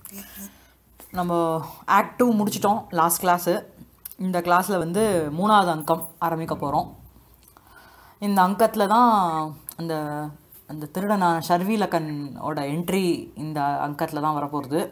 நம்ம act two முடிச்சிட்டோம் last class இந்த கிளாஸில் வந்து மூணாவது அங்கம் ஆரம்பிக்க போகிறோம் இந்த அங்கத்தில் தான் அந்த அந்த திருடனான ஷர்வீலக்கனோட என்ட்ரி இந்த அங்கத்தில் தான் வரப்போகிறது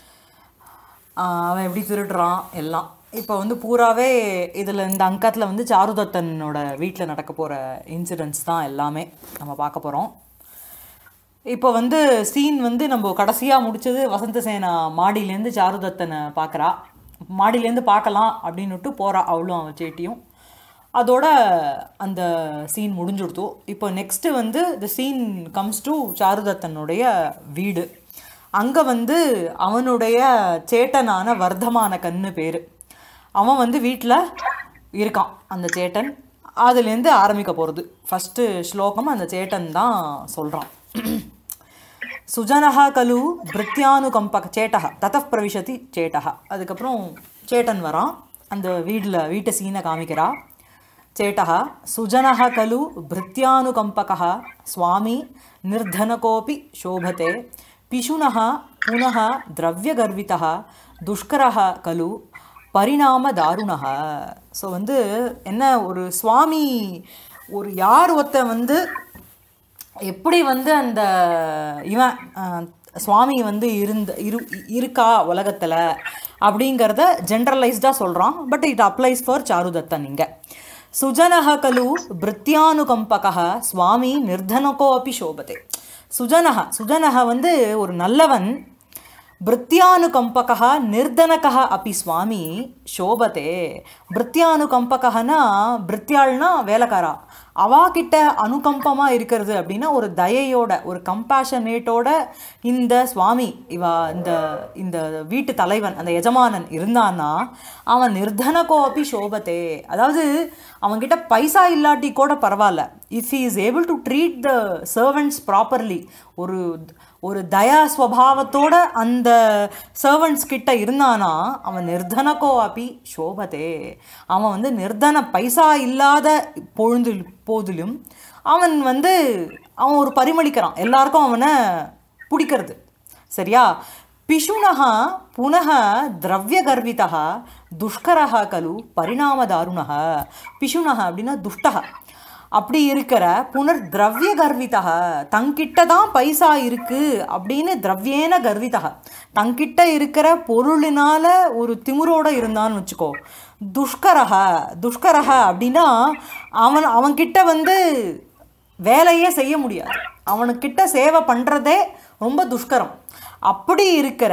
அவன் எப்படி திருடுறான் எல்லாம் இப்போ வந்து பூராவே இதில் இந்த அங்கத்தில் வந்து சாருதத்தனோட வீட்டில் நடக்க போகிற இன்சிடென்ட்ஸ் தான் எல்லாமே நம்ம பார்க்க போகிறோம் இப்போ வந்து சீன் வந்து நம்ம கடைசியாக முடிச்சது வசந்த சேனா மாடியிலேருந்து சாருதத்தனை பார்க்குறா மாடியிலேருந்து பார்க்கலாம் அப்படின்னுட்டு போகிறா அவளும் அவன் சேட்டியும் அதோட அந்த சீன் முடிஞ்சுடுத்து இப்போ நெக்ஸ்ட்டு வந்து த சீன் கம்ஸ் டு சாருதத்தனுடைய வீடு அங்கே வந்து அவனுடைய சேட்டனான வர்த்தமான கண்ணு பேர் அவன் வந்து வீட்டில் இருக்கான் அந்த சேட்டன் அதுலேருந்து ஆரம்பிக்க போகிறது ஃபஸ்ட்டு ஸ்லோகம் அந்த சேட்டன் தான் சொல்கிறான் சுஜனஹ கலு பிருத்தியானுகம்பக சேட்டக ததப் பிரவிஷதி சேட்டக அதுக்கப்புறம் சேட்டன் வரான் அந்த வீட்டில் வீட்டு சீனை காமிக்கிறா சேட்டக சுஜனஹ கலு பிருத்தியானுகம்பக சுவாமி நிர்தனகோபி சோபதே பிஷுனः புனः திரவியகர்விதः துஷ்கரः கலு பரிணாம தாருணக ஸோ வந்து என்ன ஒரு சுவாமி ஒரு யார் ஒருத்த வந்து எப்படி வந்து அந்த இவன் அஹ், சுவாமி வந்து இருந்த இரு இருக்கா உலகத்தில் அப்படிங்கிறத ஜென்ரலைஸ்டாக சொல்கிறான் but it applies for Charudattan இங்கே சுஜனக கலு பிருத்தியானுகம்பக சுவாமி நிர்தனகோ அப்பி சோபதே சுஜனக சுஜனக வந்து ஒரு நல்லவன் பிருத்தியானுகம்பகா நிர்தனகா அப்பி சுவாமி சோபதே பிருத்தியானுகம்பகனா பிருத்தியாள்னா வேலைக்காரா அவாகிட்ட அனுகம்பமாக இருக்கிறது அப்படின்னா ஒரு தயையோட ஒரு கம்பேஷனேட்டோட இந்த சுவாமி இவா இந்த இந்த வீட்டு தலைவன் அந்த எஜமானன் இருந்தான்னா அவன் நிர்தனகோ அப்பி சோபத்தே அதாவது அவன்கிட்ட பைசா இல்லாட்டி கூட பரவாயில்ல if he is able to treat the servants properly ஒரு ஒரு தயா ஸ்வபாவத்தோட அந்த சர்வன்ட்ஸ் கிட்ட இருந்தானா அவன் நிர்தனகோ அப்பி சோபதே அவன் வந்து நிர்தன பைசா இல்லாத பொழுது போதிலும் அவன் வந்து அவன் ஒரு பரிமளிக்கிறான் எல்லாருக்கும் அவனை பிடிக்கிறது சரியா பிஷுனः புனः திரவியகர்விதः துஷ்கரः கலு பரிணாமதாருணः பிஷுனः அப்படின்னா துஷ்டக அப்படி இருக்கிற புனர் திரவிய கர்விதக தங்கிட்ட தான் பைசா இருக்கு அப்படின்னு திரவியேன கர்விதக தங்கிட்ட இருக்கிற பொருளினால ஒரு திமிரோட இருந்தான்னு வச்சுக்கோ துஷ்கரக துஷ்கரக அப்படின்னா அவன் அவன்கிட்ட வந்து வேலையே செய்ய முடியாது அவனுக்கிட்ட சேவை பண்ணுறதே ரொம்ப துஷ்கரம் அப்படி இருக்கிற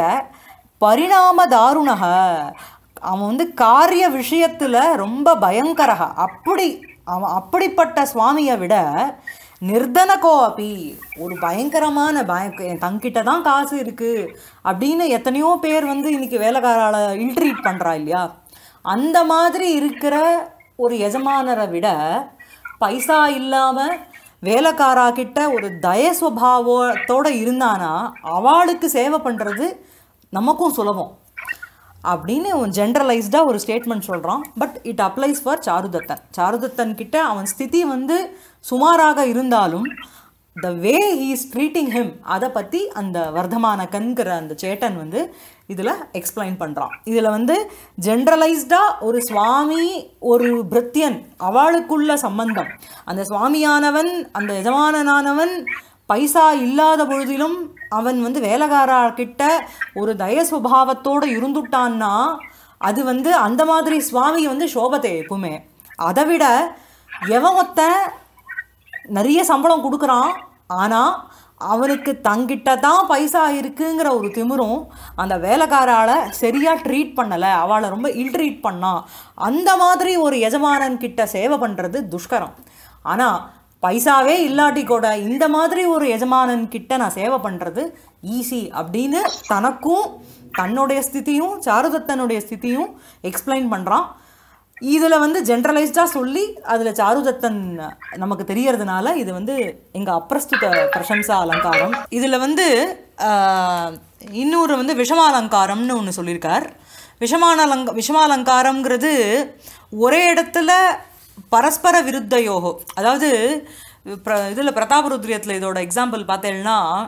பரிணாம தாருணக அவன் வந்து காரிய விஷயத்தில் ரொம்ப பயங்கரக அப்படி அவன் அப்படிப்பட்ட சுவாமியை விட நிர்தனகோ அப்பி ஒரு பயங்கரமான பய தங்கிட்ட தான் காசு இருக்குது அப்படின்னு எத்தனையோ பேர் வந்து இன்னைக்கு வேலைக்காரால இல்ட்ரீட் பண்ணுறா இல்லையா அந்த மாதிரி இருக்கிற ஒரு எஜமானரை விட பைசா இல்லாமல் வேலைக்காரா கிட்ட ஒரு தய சுபாவத்தோட இருந்தானா அவளுக்கு சேவை பண்ணுறது நமக்கும் சுலபம் அப்படின்னு ஜென்ரலைஸ்டாக ஒரு ஸ்டேட்மெண்ட் சொல்கிறான் but it applies for Charudattan Charudattan கிட்ட அவன் ஸ்திதி வந்து சுமாராக இருந்தாலும் the way he is treating him அதை பற்றி அந்த வர்த்தமான கண்கிற அந்த சேட்டன் வந்து இதில் எக்ஸ்பிளைன் பண்ணுறான் இதில் வந்து ஜென்ரலைஸ்டாக ஒரு சுவாமி ஒரு பிருத்தியன் அவளுக்குள்ள சம்பந்தம் அந்த சுவாமியானவன் அந்த எஜமானனானவன் பைசா இல்லாத பொழுதிலும் அவன் வந்து வேலைக்காரா கிட்ட ஒரு தய சுபாவத்தோடு இருந்துட்டான்னா அது வந்து அந்த மாதிரி சுவாமி வந்து சோபத்தை எப்பவுமே அதை விட எவன் ஒருத்தன் நிறைய சம்பளம் கொடுக்குறான் ஆனால் அவனுக்கு தங்கிட்ட தான் பைசா இருக்குங்கிற ஒரு திமிரும் அந்த வேலைக்காரால சரியாக ட்ரீட் பண்ணலை அவளை ரொம்ப இல் ட்ரீட் பண்ணான் அந்த மாதிரி ஒரு எஜமானன் கிட்ட சேவை பண்ணுறது துஷ்கரம் ஆனால் பைசாவே இல்லாட்டி கூட இந்த மாதிரி ஒரு எஜமானன் கிட்ட நான் சேவை பண்ணுறது ஈஸி அப்படின்னு தனக்கும் தன்னுடைய ஸ்திதியும் சாருதத்தனுடைய ஸ்திதியும் எக்ஸ்பிளைன் பண்ணுறான் இதில் வந்து ஜென்ரலைஸ்டாக சொல்லி அதில் சாருதத்தன் நமக்கு தெரியறதுனால இது வந்து எங்கள் அப்பிரஸ்துத பிரசம்சா அலங்காரம் இதில் வந்து ஆஹ், இன்னொரு வந்து விஷமாலங்காரம்னு ஒன்று சொல்லியிருக்கார் விஷமான அலங்க விஷமாலங்காரம்ங்கிறது ஒரே இடத்துல பரஸ்பர விருத்தயோகோ அதாவது இதில் பிரதாபருத்ரியத்தில் இதோட எக்ஸாம்பிள் பார்த்தேன்னா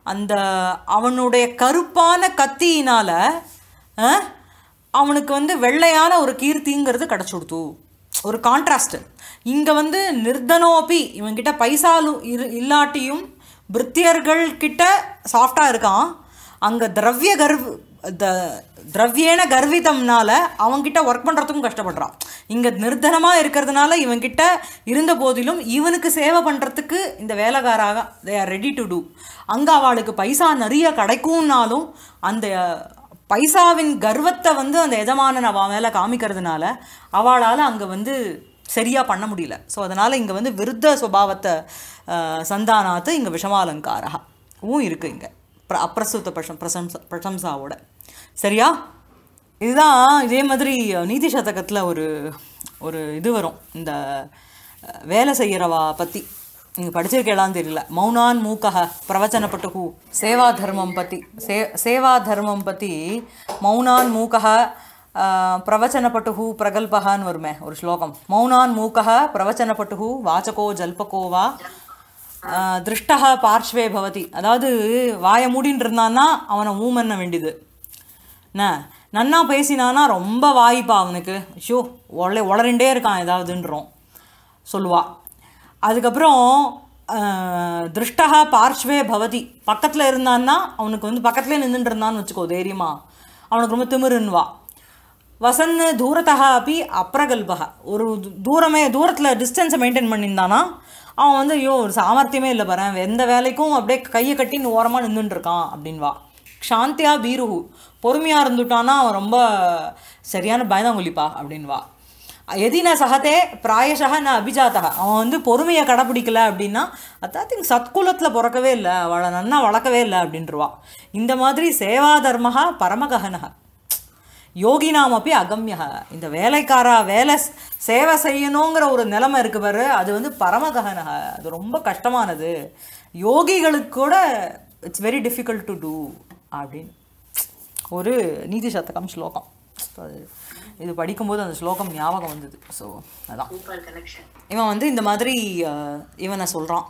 அந்த அவனுடைய கருப்பான கத்தியினால அஹ், அவனுக்கு வந்து வெள்ளையான ஒரு கீர்த்திங்கிறது கிடச்சுடுத்து ஒரு கான்ட்ராஸ்ட் இங்கே வந்து நிர்தனோபி இவன்கிட்ட பைசாலு இரு இல்லாட்டியும் பிருத்தியர்கள் கிட்ட சாஃப்டாக இருக்கான் அங்கே திரவிய கர்வ் த திரவியேன கர்விதம்னால அவன்கிட்ட ஒர்க் பண்ணுறதுக்கும் கஷ்டப்படுறான் இங்கே நிர்தனமாக இருக்கிறதுனால இவன்கிட்ட இருந்த போதிலும் இவனுக்கு சேவை பண்ணுறதுக்கு இந்த வேலைக்காராக they are ready to do அங்கே அவளுக்கு பைசா நிறைய கிடைக்கும்னாலும் அந்த பைசாவின் கர்வத்தை வந்து அந்த எஜமானன் அவன் மேலே காமிக்கிறதுனால அவளால் அங்கே வந்து சரியாக பண்ண முடியல ஸோ அதனால் இங்கே வந்து விருத்த சுபாவத்தை அஹ், சந்தானாத்து இங்கே விஷமாலங்காரகவும் இருக்குது இங்கே பிர அப்பிரசுத்த பிரசம் பிரசம்சா பிரசம்சாவோட சரியா இதுதான் இதே மாதிரி நீதி சதகத்தில் ஒரு ஒரு இது வரும் இந்த அஹ், வேலை செய்கிறவா பற்றி நீங்கள் படிச்சிருக்கேளான்னு தெரியல மௌனான் மூக்கக பிரவச்சனப்பட்டு சேவா தர்மம் பற்றி சே சேவா தர்மம் பற்றி மௌனான் மூக்கக பிரவச்சனப்பட்டு பிரகல்பகான்னு வருமே ஒரு ஸ்லோகம் மௌனான் மூக்கக பிரவச்சனப்பட்டு வாச்சகோ ஜல்பகோ வா ஆஹ், திருஷ்டः பார்ஷ்வே பவதி அதாவது வாயை மூடின்னு இருந்தான்னா அவனை ஊம் பண்ண வேண்டியது என்ன நன்னா பேசினானா ரொம்ப வாய்ப்பா அவனுக்கு ஷோ உள உளறிண்டே இருக்கான் ஏதாவதுன்றோம் சொல்லுவா அதுக்கப்புறம் ஆஹ், திருஷ்டः பார்ஷ்வே பவதி பக்கத்தில் இருந்தான்னா அவனுக்கு வந்து பக்கத்துலேயே நின்றுட்டு இருந்தான்னு வச்சுக்கோ தைரியமா அவனுக்கு ரொம்ப திமிருன்வா வசன் தூரத்தக அப்படி அப்ரகல்பக ஒரு து- தூரமே தூரத்தில் டிஸ்டன்ஸை மெயின்டைன் பண்ணியிருந்தானா அவன் வந்து ஐயோ ஒரு சாமர்த்தியமே இல்லை பாரு எந்த வேலைக்கும் அப்படியே கையை கட்டி ஓரமாக நின்றுட்டு இருக்கான் அப்படின்வா க்ஷாந்தியா பீருஹு பொறுமையாக இருந்துட்டான்னா அவன் ரொம்ப சரியான பயந்தாங்குழிப்பா அப்படின்வா எதின சகதே பிராயசக ந அபிஜாத்தக அவன் வந்து பொறுமையை கடைப்பிடிக்கல அப்படின்னா அதாவது சத்குலத்தில் பிறக்கவே இல்லை அவளை நன்னா வளர்க்கவே இல்லை அப்படின்றவா இந்த மாதிரி சேவா தர்மஹா பரமகஹனஹ யோகினாம் அப்படி அகம்யா இந்த வேலைக்காரா வேலை ஸ்- சேவை செய்யணுங்கிற ஒரு நிலைமை இருக்கு பாரு அது வந்து பரமககனக அது ரொம்ப கஷ்டமானது யோகிகளுக்கு கூட it's very difficult to do அப்படின்னு ஒரு நீதி சதகம் ஸ்லோகம் அது இது படிக்கும்போது அந்த ஸ்லோகம் ஞாபகம் வந்தது ஸோ அதான் சூப்பர் கனெக்ஷன் இவன் வந்து இந்த மாதிரி அஹ், இவனை சொல்கிறான்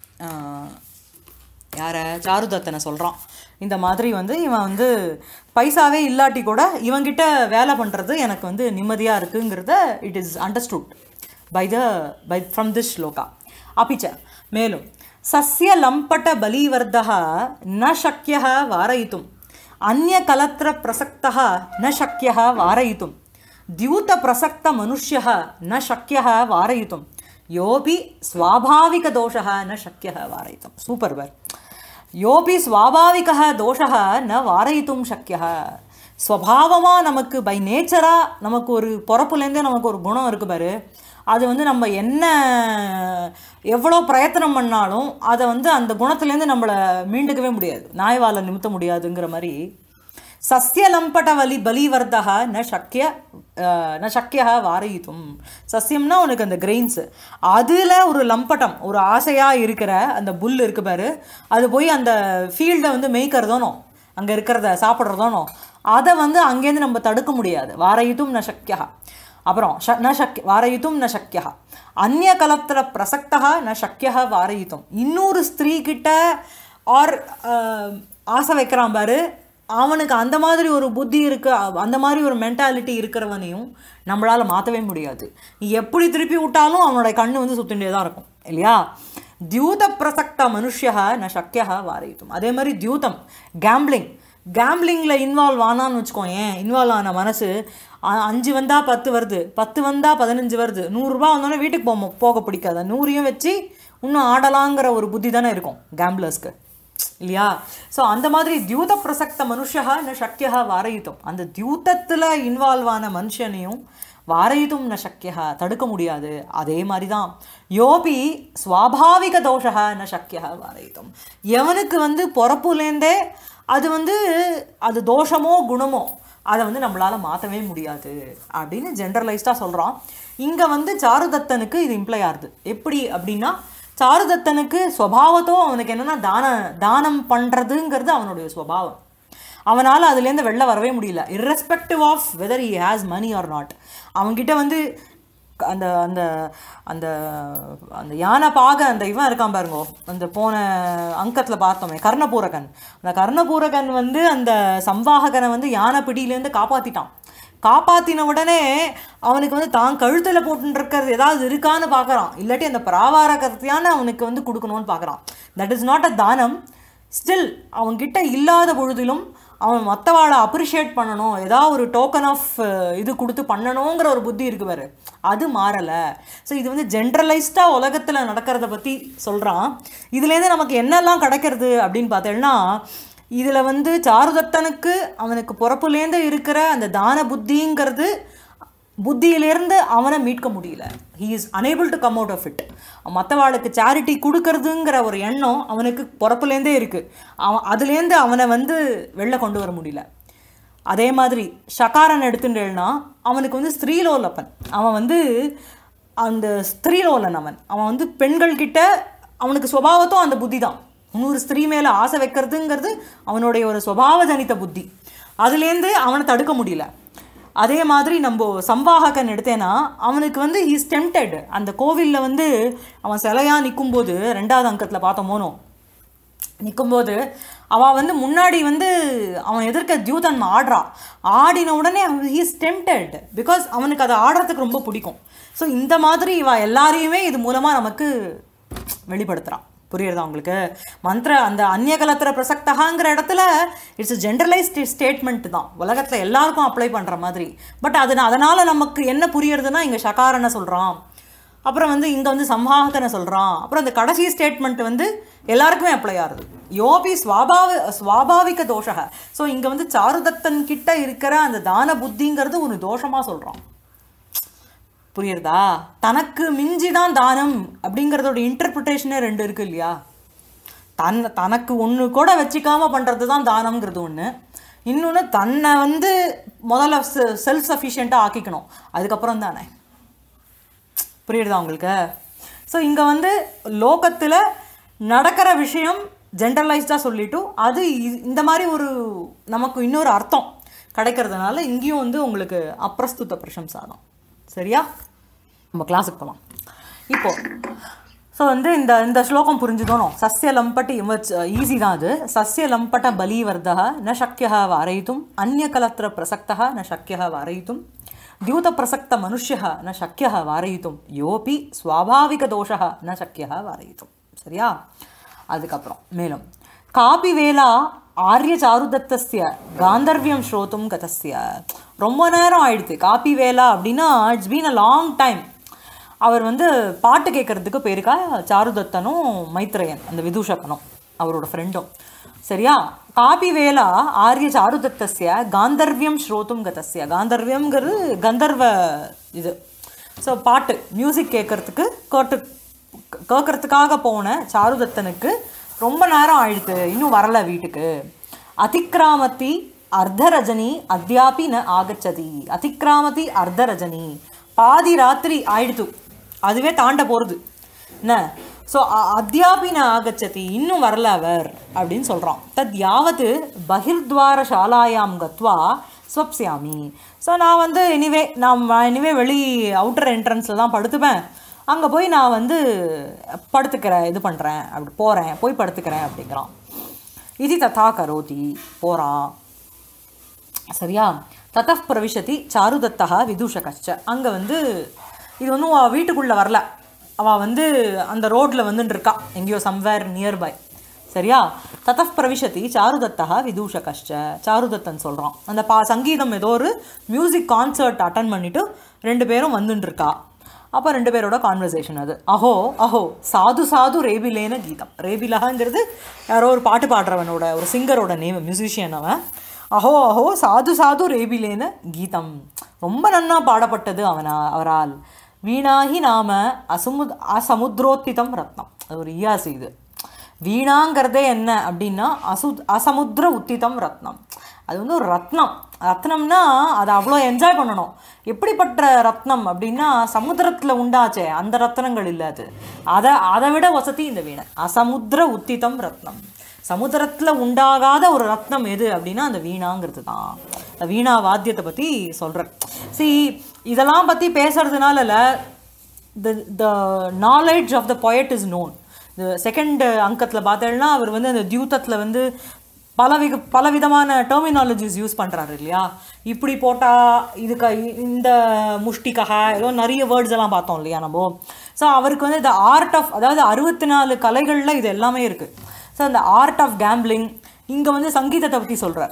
யாரை சாருதத்தனை சொல்கிறான் இந்த மாதிரி வந்து இவன் வந்து பைசாவே இல்லாட்டி கூட இவன்கிட்ட வேலை பண்ணுறது எனக்கு வந்து நிம்மதியாக இருக்குங்கிறத it is understood by the by from this shloka அப்பிச்ச மேலும் சஸ்ய லம்பட்ட பலிவர்தः ந சக்கியः வாரயித்தும் அந்நியகலத்திர பிரசக்தः ந சக்கியः வாரயித்தும் द्यूतप्रसक्तमनुष्यः न शक्यः वारयितुं योऽपि स्वाभाविकदोषः न शक्यः वारयितुं सूपर् वर् யோபி ஸ்வாபாவிகः தோஷः ந வாரயித்தும் சக்கியः ஸ்வபாவமாக நமக்கு பை நேச்சராக நமக்கு ஒரு பிறப்புலேருந்தே நமக்கு ஒரு குணம் இருக்கு பாரு அது வந்து நம்ம என்ன எவ்வளோ பிரயத்தனம் பண்ணாலும் அதை வந்து அந்த குணத்துலேருந்து நம்மளை மீண்டுக்கவே முடியாது நாய்வாலை நிமித்த முடியாதுங்கிற மாதிரி சஸ்யலம்பட வலி பலிவர்தக ந சக்கிய அஹ், ந சக்கிய வாரயித்தும் சஸ்யம்னா உனக்கு அந்த கிரெயின்ஸு அதில் ஒரு லம்பட்டம் ஒரு ஆசையாக இருக்கிற அந்த புல் இருக்கு பாரு அது போய் அந்த ஃபீல்டை வந்து மேய்க்கிறதோனோ அங்கே இருக்கிறத சாப்பிட்றதோனோ அதை வந்து அங்கேருந்து நம்ம தடுக்க முடியாது வாரயித்தும் ந சக்கியா அப்புறம் ஷ ந சக் வாரயித்தும் ந சக்கியா அந்நிய கலத்திர பிரசக்தா ந சக்கியா வாரயித்தும் இன்னொரு ஸ்திரீ கிட்ட ஆர் ஆசை வைக்கிறான் பாரு அவனுக்கு அந்த மாதிரி ஒரு புத்தி இருக்கு அ- அந்த மாதிரி ஒரு மென்டாலிட்டி இருக்கிறவனையும் நம்மளால மாற்றவே முடியாது நீ எப்படி திருப்பி விட்டாலும் அவனோட கண்ணு வந்து சுத்திண்டே தான் இருக்கும் இல்லையா தியூத பிரசக்த மனுஷியா ந சக்கியா வாரயித்தும் அதே மாதிரி தியூதம் கேம்பிளிங் கேம்பிளிங்கில் இன்வால்வ் ஆனான்னு வச்சுக்கோயேன் இன்வால்வ் ஆன மனசு அ- அஞ்சு வந்தா பத்து வருது பத்து வந்தா பதினஞ்சு வருது நூறுரூபா வந்தோடனே வீட்டுக்கு போக போக பிடிக்காது அந்த நூறையும் வச்சு இன்னும் ஆடலாங்கிற ஒரு புத்தி தானே இருக்கும் கேம்பிளர்ஸ்க்கு இல்லையா ஸோ அந்த மாதிரி தியூத பிரசக்த மனுஷா ந சக்கியா வாரயித்தும் அந்த தியூதத்தில் இன்வால்வ் ஆன மனுஷனையும் வாரயித்தும் ந சக்கியா தடுக்க முடியாது அதே மாதிரி தான் யோபி ஸ்வாபாவிக தோஷா ந சக்கியா வாரயித்தும் எவனுக்கு வந்து பிறப்புலேருந்தே அது வந்து அது தோஷமோ குணமோ அதை வந்து நம்மளால் மாற்றவே முடியாது அப்படின்னு ஜென்ரலைஸ்டாக சொல்கிறான் இங்கே வந்து சாருதத்தனுக்கு இது இம்ப்ளை ஆகுது எப்படி அப்படின்னா சாருதத்தனுக்கு ஸ்வபாவத்தோ அவனுக்கு என்னென்னா தான தானம் பண்ணுறதுங்கிறது அவனுடைய ஸ்வபாவம் அவனால் அதுலேருந்து வெளில வரவே முடியல irrespective of whether he has money or not அவன்கிட்ட வந்து அந்த அந்த அந்த அந்த யானை பாக அந்த இவன் இருக்கான் பாருங்க அந்த போன அங்கத்தில் பார்த்தோமே கர்ணபூரகன் அந்த கர்ணபூரகன் வந்து அந்த சம்வாககனை வந்து யானை பிடியிலேருந்து காப்பாற்றிட்டான் காப்பாத்தின உடனே அவனுக்கு வந்து தான் கழுத்தில் போட்டுருக்கிறது ஏதாவது இருக்கான்னு பார்க்குறான் இல்லாட்டி அந்த பராவார கருத்தையான அவனுக்கு வந்து கொடுக்கணும்னு பார்க்குறான் தட் இஸ் நாட் அ தானம் ஸ்டில் அவன்கிட்ட இல்லாத பொழுதிலும் அவன் மற்றவாளை அப்ரிஷியேட் பண்ணணும் ஏதாவது ஒரு டோக்கன் ஆஃப் இது கொடுத்து பண்ணணுங்கிற ஒரு புத்தி இருக்கு பாரு அது மாறலை ஸோ இது வந்து ஜென்ரலைஸ்டாக உலகத்தில் நடக்கிறத பற்றி சொல்கிறான் இதுலேருந்து நமக்கு என்னெல்லாம் கிடைக்கிறது அப்படின்னு பார்த்தேன்னா இதில் வந்து சாருதத்தனுக்கு அவனுக்கு பிறப்புலேருந்து இருக்கிற அந்த தான புத்திங்கிறது புத்தியிலேருந்து அவனை மீட்க முடியல he is unable to come out of it மற்றவாளுக்கு சேரிட்டி கொடுக்கறதுங்கிற ஒரு எண்ணம் அவனுக்கு பிறப்புலேருந்தே இருக்குது அவன் அதுலேருந்து அவனை வந்து வெளில கொண்டு வர முடியல அதே மாதிரி ஷகாரன் எடுத்துட்டேன்னா அவனுக்கு வந்து ஸ்திரீலோலப்பன் அவன் வந்து அந்த ஸ்திரீலோலன் அவன் அவன் வந்து பெண்கள் கிட்ட அவனுக்கு சுபாவத்தும் அந்த புத்தி தான் இன்னொரு ஸ்திரீ மேலே ஆசை வைக்கிறதுங்கிறது அவனுடைய ஒரு சுபாவ ஜனித்த புத்தி அதுலேருந்து அவனை தடுக்க முடியல அதே மாதிரி நம்ம சம்வாககன் எடுத்தேன்னா அவனுக்கு வந்து இஸ் டெம்டட் அந்த கோவிலில் வந்து அவன் சிலையாக நிற்கும்போது ரெண்டாவது அங்கத்தில் பார்த்தோம் மோனோ நிற்கும்போது அவள் வந்து முன்னாடி வந்து அவன் எதிர்க்க தியூதன் ஆடுறா ஆடின உடனே அவன் ஹீஸ் டெம்டட் பிகாஸ் அவனுக்கு அதை ஆடுறதுக்கு ரொம்ப பிடிக்கும் ஸோ இந்த மாதிரி இவ எல்லாரையுமே இது மூலமாக நமக்கு வெளிப்படுத்துகிறான் புரியுறதா உங்களுக்கு மந்திர அந்த அந்நியகலத்திர பிரசக்தகாங்கிற இடத்துல இட்ஸ் ஜென்ரலைஸ்ட் ஸ்டேட்மெண்ட் தான் உலகத்தில் எல்லாருக்கும் அப்ளை பண்ணுற மாதிரி பட் அது அதனால் நமக்கு என்ன புரியுறதுன்னா இங்கே ஷகாரனை சொல்கிறான் அப்புறம் வந்து இங்கே வந்து சம்ஹாகனை சொல்கிறான் அப்புறம் அந்த கடைசி ஸ்டேட்மெண்ட் வந்து எல்லாருக்குமே அப்ளை ஆகுது யோபி ஸ்வாபாவ ஸ்வாபாவிக தோஷக ஸோ இங்கே வந்து சாருதத்தன் கிட்ட இருக்கிற அந்த தான புத்திங்கிறது ஒரு தோஷமாக சொல்கிறான் புரியுறதா தனக்கு மிஞ்சி தான் தானம் அப்படிங்கிறதோட இன்டர்பிரிட்டேஷனே ரெண்டு இருக்கு இல்லையா தன் தனக்கு ஒன்று கூட வச்சுக்காம பண்ணுறது தான் தானம்ங்கிறது ஒன்று இன்னொன்று தன்னை வந்து முதல்ல செல்ஃப் சஃபிஷியண்ட்டாக ஆக்கிக்கணும் அதுக்கப்புறம் தானே புரியுறதா உங்களுக்கு ஸோ இங்கே வந்து லோகத்தில் நடக்கிற விஷயம் ஜென்ரலைஸ்டாக சொல்லிட்டு அது இ- இந்த மாதிரி ஒரு நமக்கு இன்னொரு அர்த்தம் கிடைக்கிறதுனால இங்கேயும் வந்து உங்களுக்கு அப்பிரஸ்துத பிரசம்சா தான் சரியா நம்ம கிளாஸுக்கு போகலாம் இப்போ ஸோ வந்து இந்த இந்த ஸ்லோகம் புரிஞ்சுதோணும் சஸ்ய லம்பட்டி ஈஸி தான் அது சஸ்ய லம்பட்ட பலீவர்தः ந சக்கியः வாரயித்தும் அந்நியகலத்திர பிரசக்தः ந சக்கியः வாரயித்தும் द्यूतप्रसक्तः मनुष्यः न शक्यः वारयितुं योऽपि स्वाभाविकदोषः न शक्यः वारयितुं சரியா அதுக்கப்புறம் மேலும் காபி வேலா ஆரிய சாருதத்தஸ்ய காந்தர்வியம் ஸ்ரோத்தும் கதஸ்ய ரொம்ப நேரம் ஆயிடுது காபி வேலா அப்படின்னா it's been a long time அவர் வந்து பாட்டு கேட்கறதுக்கு போயிருக்கா சாருதத்தனும் மைத்ரேயன் அந்த விதூஷகனும் அவரோட ஃப்ரெண்டும் சரியா காபி வேலா ஆரிய சாருதத்தஸ்ய காந்தர்வியம் ஸ்ரோத்தும் கதஸ்ய காந்தர்வியம்ங்கிறது கந்தர்வ இது ஸோ பாட்டு மியூசிக் கேட்கறதுக்கு கேட்டு கேட்கறதுக்காக போன சாருதத்தனுக்கு ரொம்ப நேரம் ஆயிடுத்து இன்னும் வரல வீட்டுக்கு அதிக்ராமத்தி அர்த்தரஜனி அத்யாபி ந ஆகச்சதி அதிக்ராமதி அர்த்தரஜனி பாதி ராத்திரி ஆயிடுத்து அதுவே தாண்ட போகிறது என்ன ஸோ அத்தியாபி ந ஆகச்சதி இன்னும் வரல அவர் அப்படின்னு சொல்கிறான் தத் யாவத்து பகிர்த்வார சாலாயாம் கத்வா ஸ்வப்சியாமி ஸோ நான் வந்து எனிவே நான் எனிவே வெளி அவுட்டர் என்ட்ரன்ஸில் தான் படுத்துப்பேன் அங்கே போய் நான் வந்து படுத்துக்கிறேன் இது பண்ணுறேன் அப்படி போகிறேன் போய் படுத்துக்கிறேன் அப்படிங்கிறான் இது ததா கரோதி போகிறான் சரியா தத்தப் பிரவிஷதி சாருதத்தா விதூஷகச்ச அங்கே வந்து இது வந்து அவள் வீட்டுக்குள்ளே வரல அவள் வந்து அந்த ரோட்டில் வந்துட்டு இருக்கா எங்கேயோ சம்வேர் நியர்பை சரியா தத்தப் பிரவிஷதி சாருதத்தா விதூஷகச்ச சாருதத்தன் சொல்கிறான் அந்த பா சங்கீதம் ஏதோ ஒரு மியூசிக் கான்சர்ட் அட்டன் பண்ணிட்டு ரெண்டு பேரும் வந்துட்டு இருக்கா அப்போ ரெண்டு பேரோட கான்வர்சேஷன் அது அஹோ அஹோ சாது சாது ரேபிலேன கீதம் ரேபிலகாங்கிறது யாரோ ஒரு பாட்டு பாடுறவனோட ஒரு சிங்கரோட நேம் மியூசிஷியன் அவன் அஹோ அஹோ சாது சாது ரேபிலேன கீதம் ரொம்ப நன்னா பாடப்பட்டது அவனா அவரால் வீணாகி நாம அசமுத் அசமுத்ரோத்திதம் ரத்னம் அது ஒரு இயாசு இது வீணாங்கிறதே என்ன அப்படின்னா அசு அசமுத்திர உத்திதம் ரத்னம் அது வந்து ஒரு ரத்னம் ரத்னம்னா அதை அவ்வளோ என்ஜாய் பண்ணணும் எப்படிப்பட்ட ரத்னம் அப்படின்னா சமுத்திரத்தில் உண்டாச்சே அந்த ரத்னங்கள் இல்லை அது அதை அதை விட வசதி இந்த வீணை அசமுத்திர உத்திதம் ரத்னம் சமுத்திரத்தில் உண்டாகாத ஒரு ரத்னம் எது அப்படின்னா அந்த வீணாங்கிறது தான் வீணா வாத்தியத்தை பற்றி சொல்கிறார் see இதெல்லாம் பற்றி பேசுறதுனால the the knowledge of the poet is known the second அங்கத்தில் பார்த்தேன்னா அவர் வந்து அந்த தியூத்தத்தில் வந்து பலவித பலவிதமான டெர்மினாலஜிஸ் யூஸ் பண்ணுறாரு இல்லையா இப்படி போட்டால் இதுக்கு இந்த முஷ்டிக்காக ஏதோ நிறைய வேர்ட்ஸ் எல்லாம் பார்த்தோம் இல்லையா நம்ம ஸோ அவருக்கு வந்து இந்த ஆர்ட் ஆஃப் அதாவது அறுபத்தி நாலு கலைகளில் இது எல்லாமே இருக்குது ஸோ அந்த ஆர்ட் ஆஃப் கேம்பிளிங் இங்கே வந்து சங்கீதத்தை பற்றி சொல்கிறார்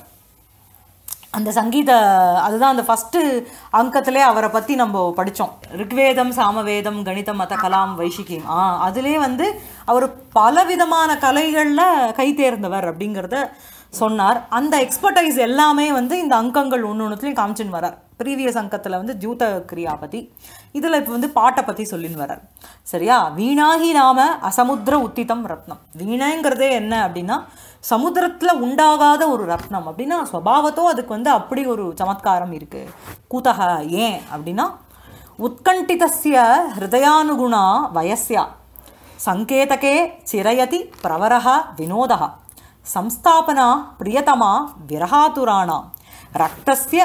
அந்த சங்கீத அதுதான் அந்த ஃபஸ்ட்டு அங்கத்திலே அவரை பற்றி நம்ம படித்தோம் ரிக்வேதம் சாமவேதம் கணிதம் மத கலாம் வைஷிகியம் ஆ அதிலே வந்து அவர் பலவிதமான கலைகளில் கை தேர்ந்தவர் அப்படிங்கிறத சொன்னார் அந்த எக்ஸ்பர்டைஸ் எல்லாமே வந்து இந்த அங்கங்கள் ஒன்று ஒன்றுத்துலையும் காமிச்சின்னு வரார் ப்ரீவியஸ் அங்கத்தில் வந்து ஜூத கிரியா பற்றி இதில் இப்போ வந்து பாட்டை பற்றி சொல்லின்னு வரார் சரியா வீணாகி நாம அசமுத்திர உத்திதம் ரத்னம் வீணைங்கிறதே என்ன அப்படின்னா சமுத்திரத்தில் உண்டாகாத ஒரு ரத்னம் அப்படின்னா ஸ்வபாவத்தோ அதுக்கு வந்து அப்படி ஒரு சமத்காரம் இருக்குது கூத்தக ஏன் அப்படின்னா உத்கண்டிதஸ்ய ஹிருதயானுகுணா வயஸ்யா சங்கேதகே சிரயதி பிரவரः வினோதः संस्थापना प्रियतमा विरहातुराणां रक्तस्य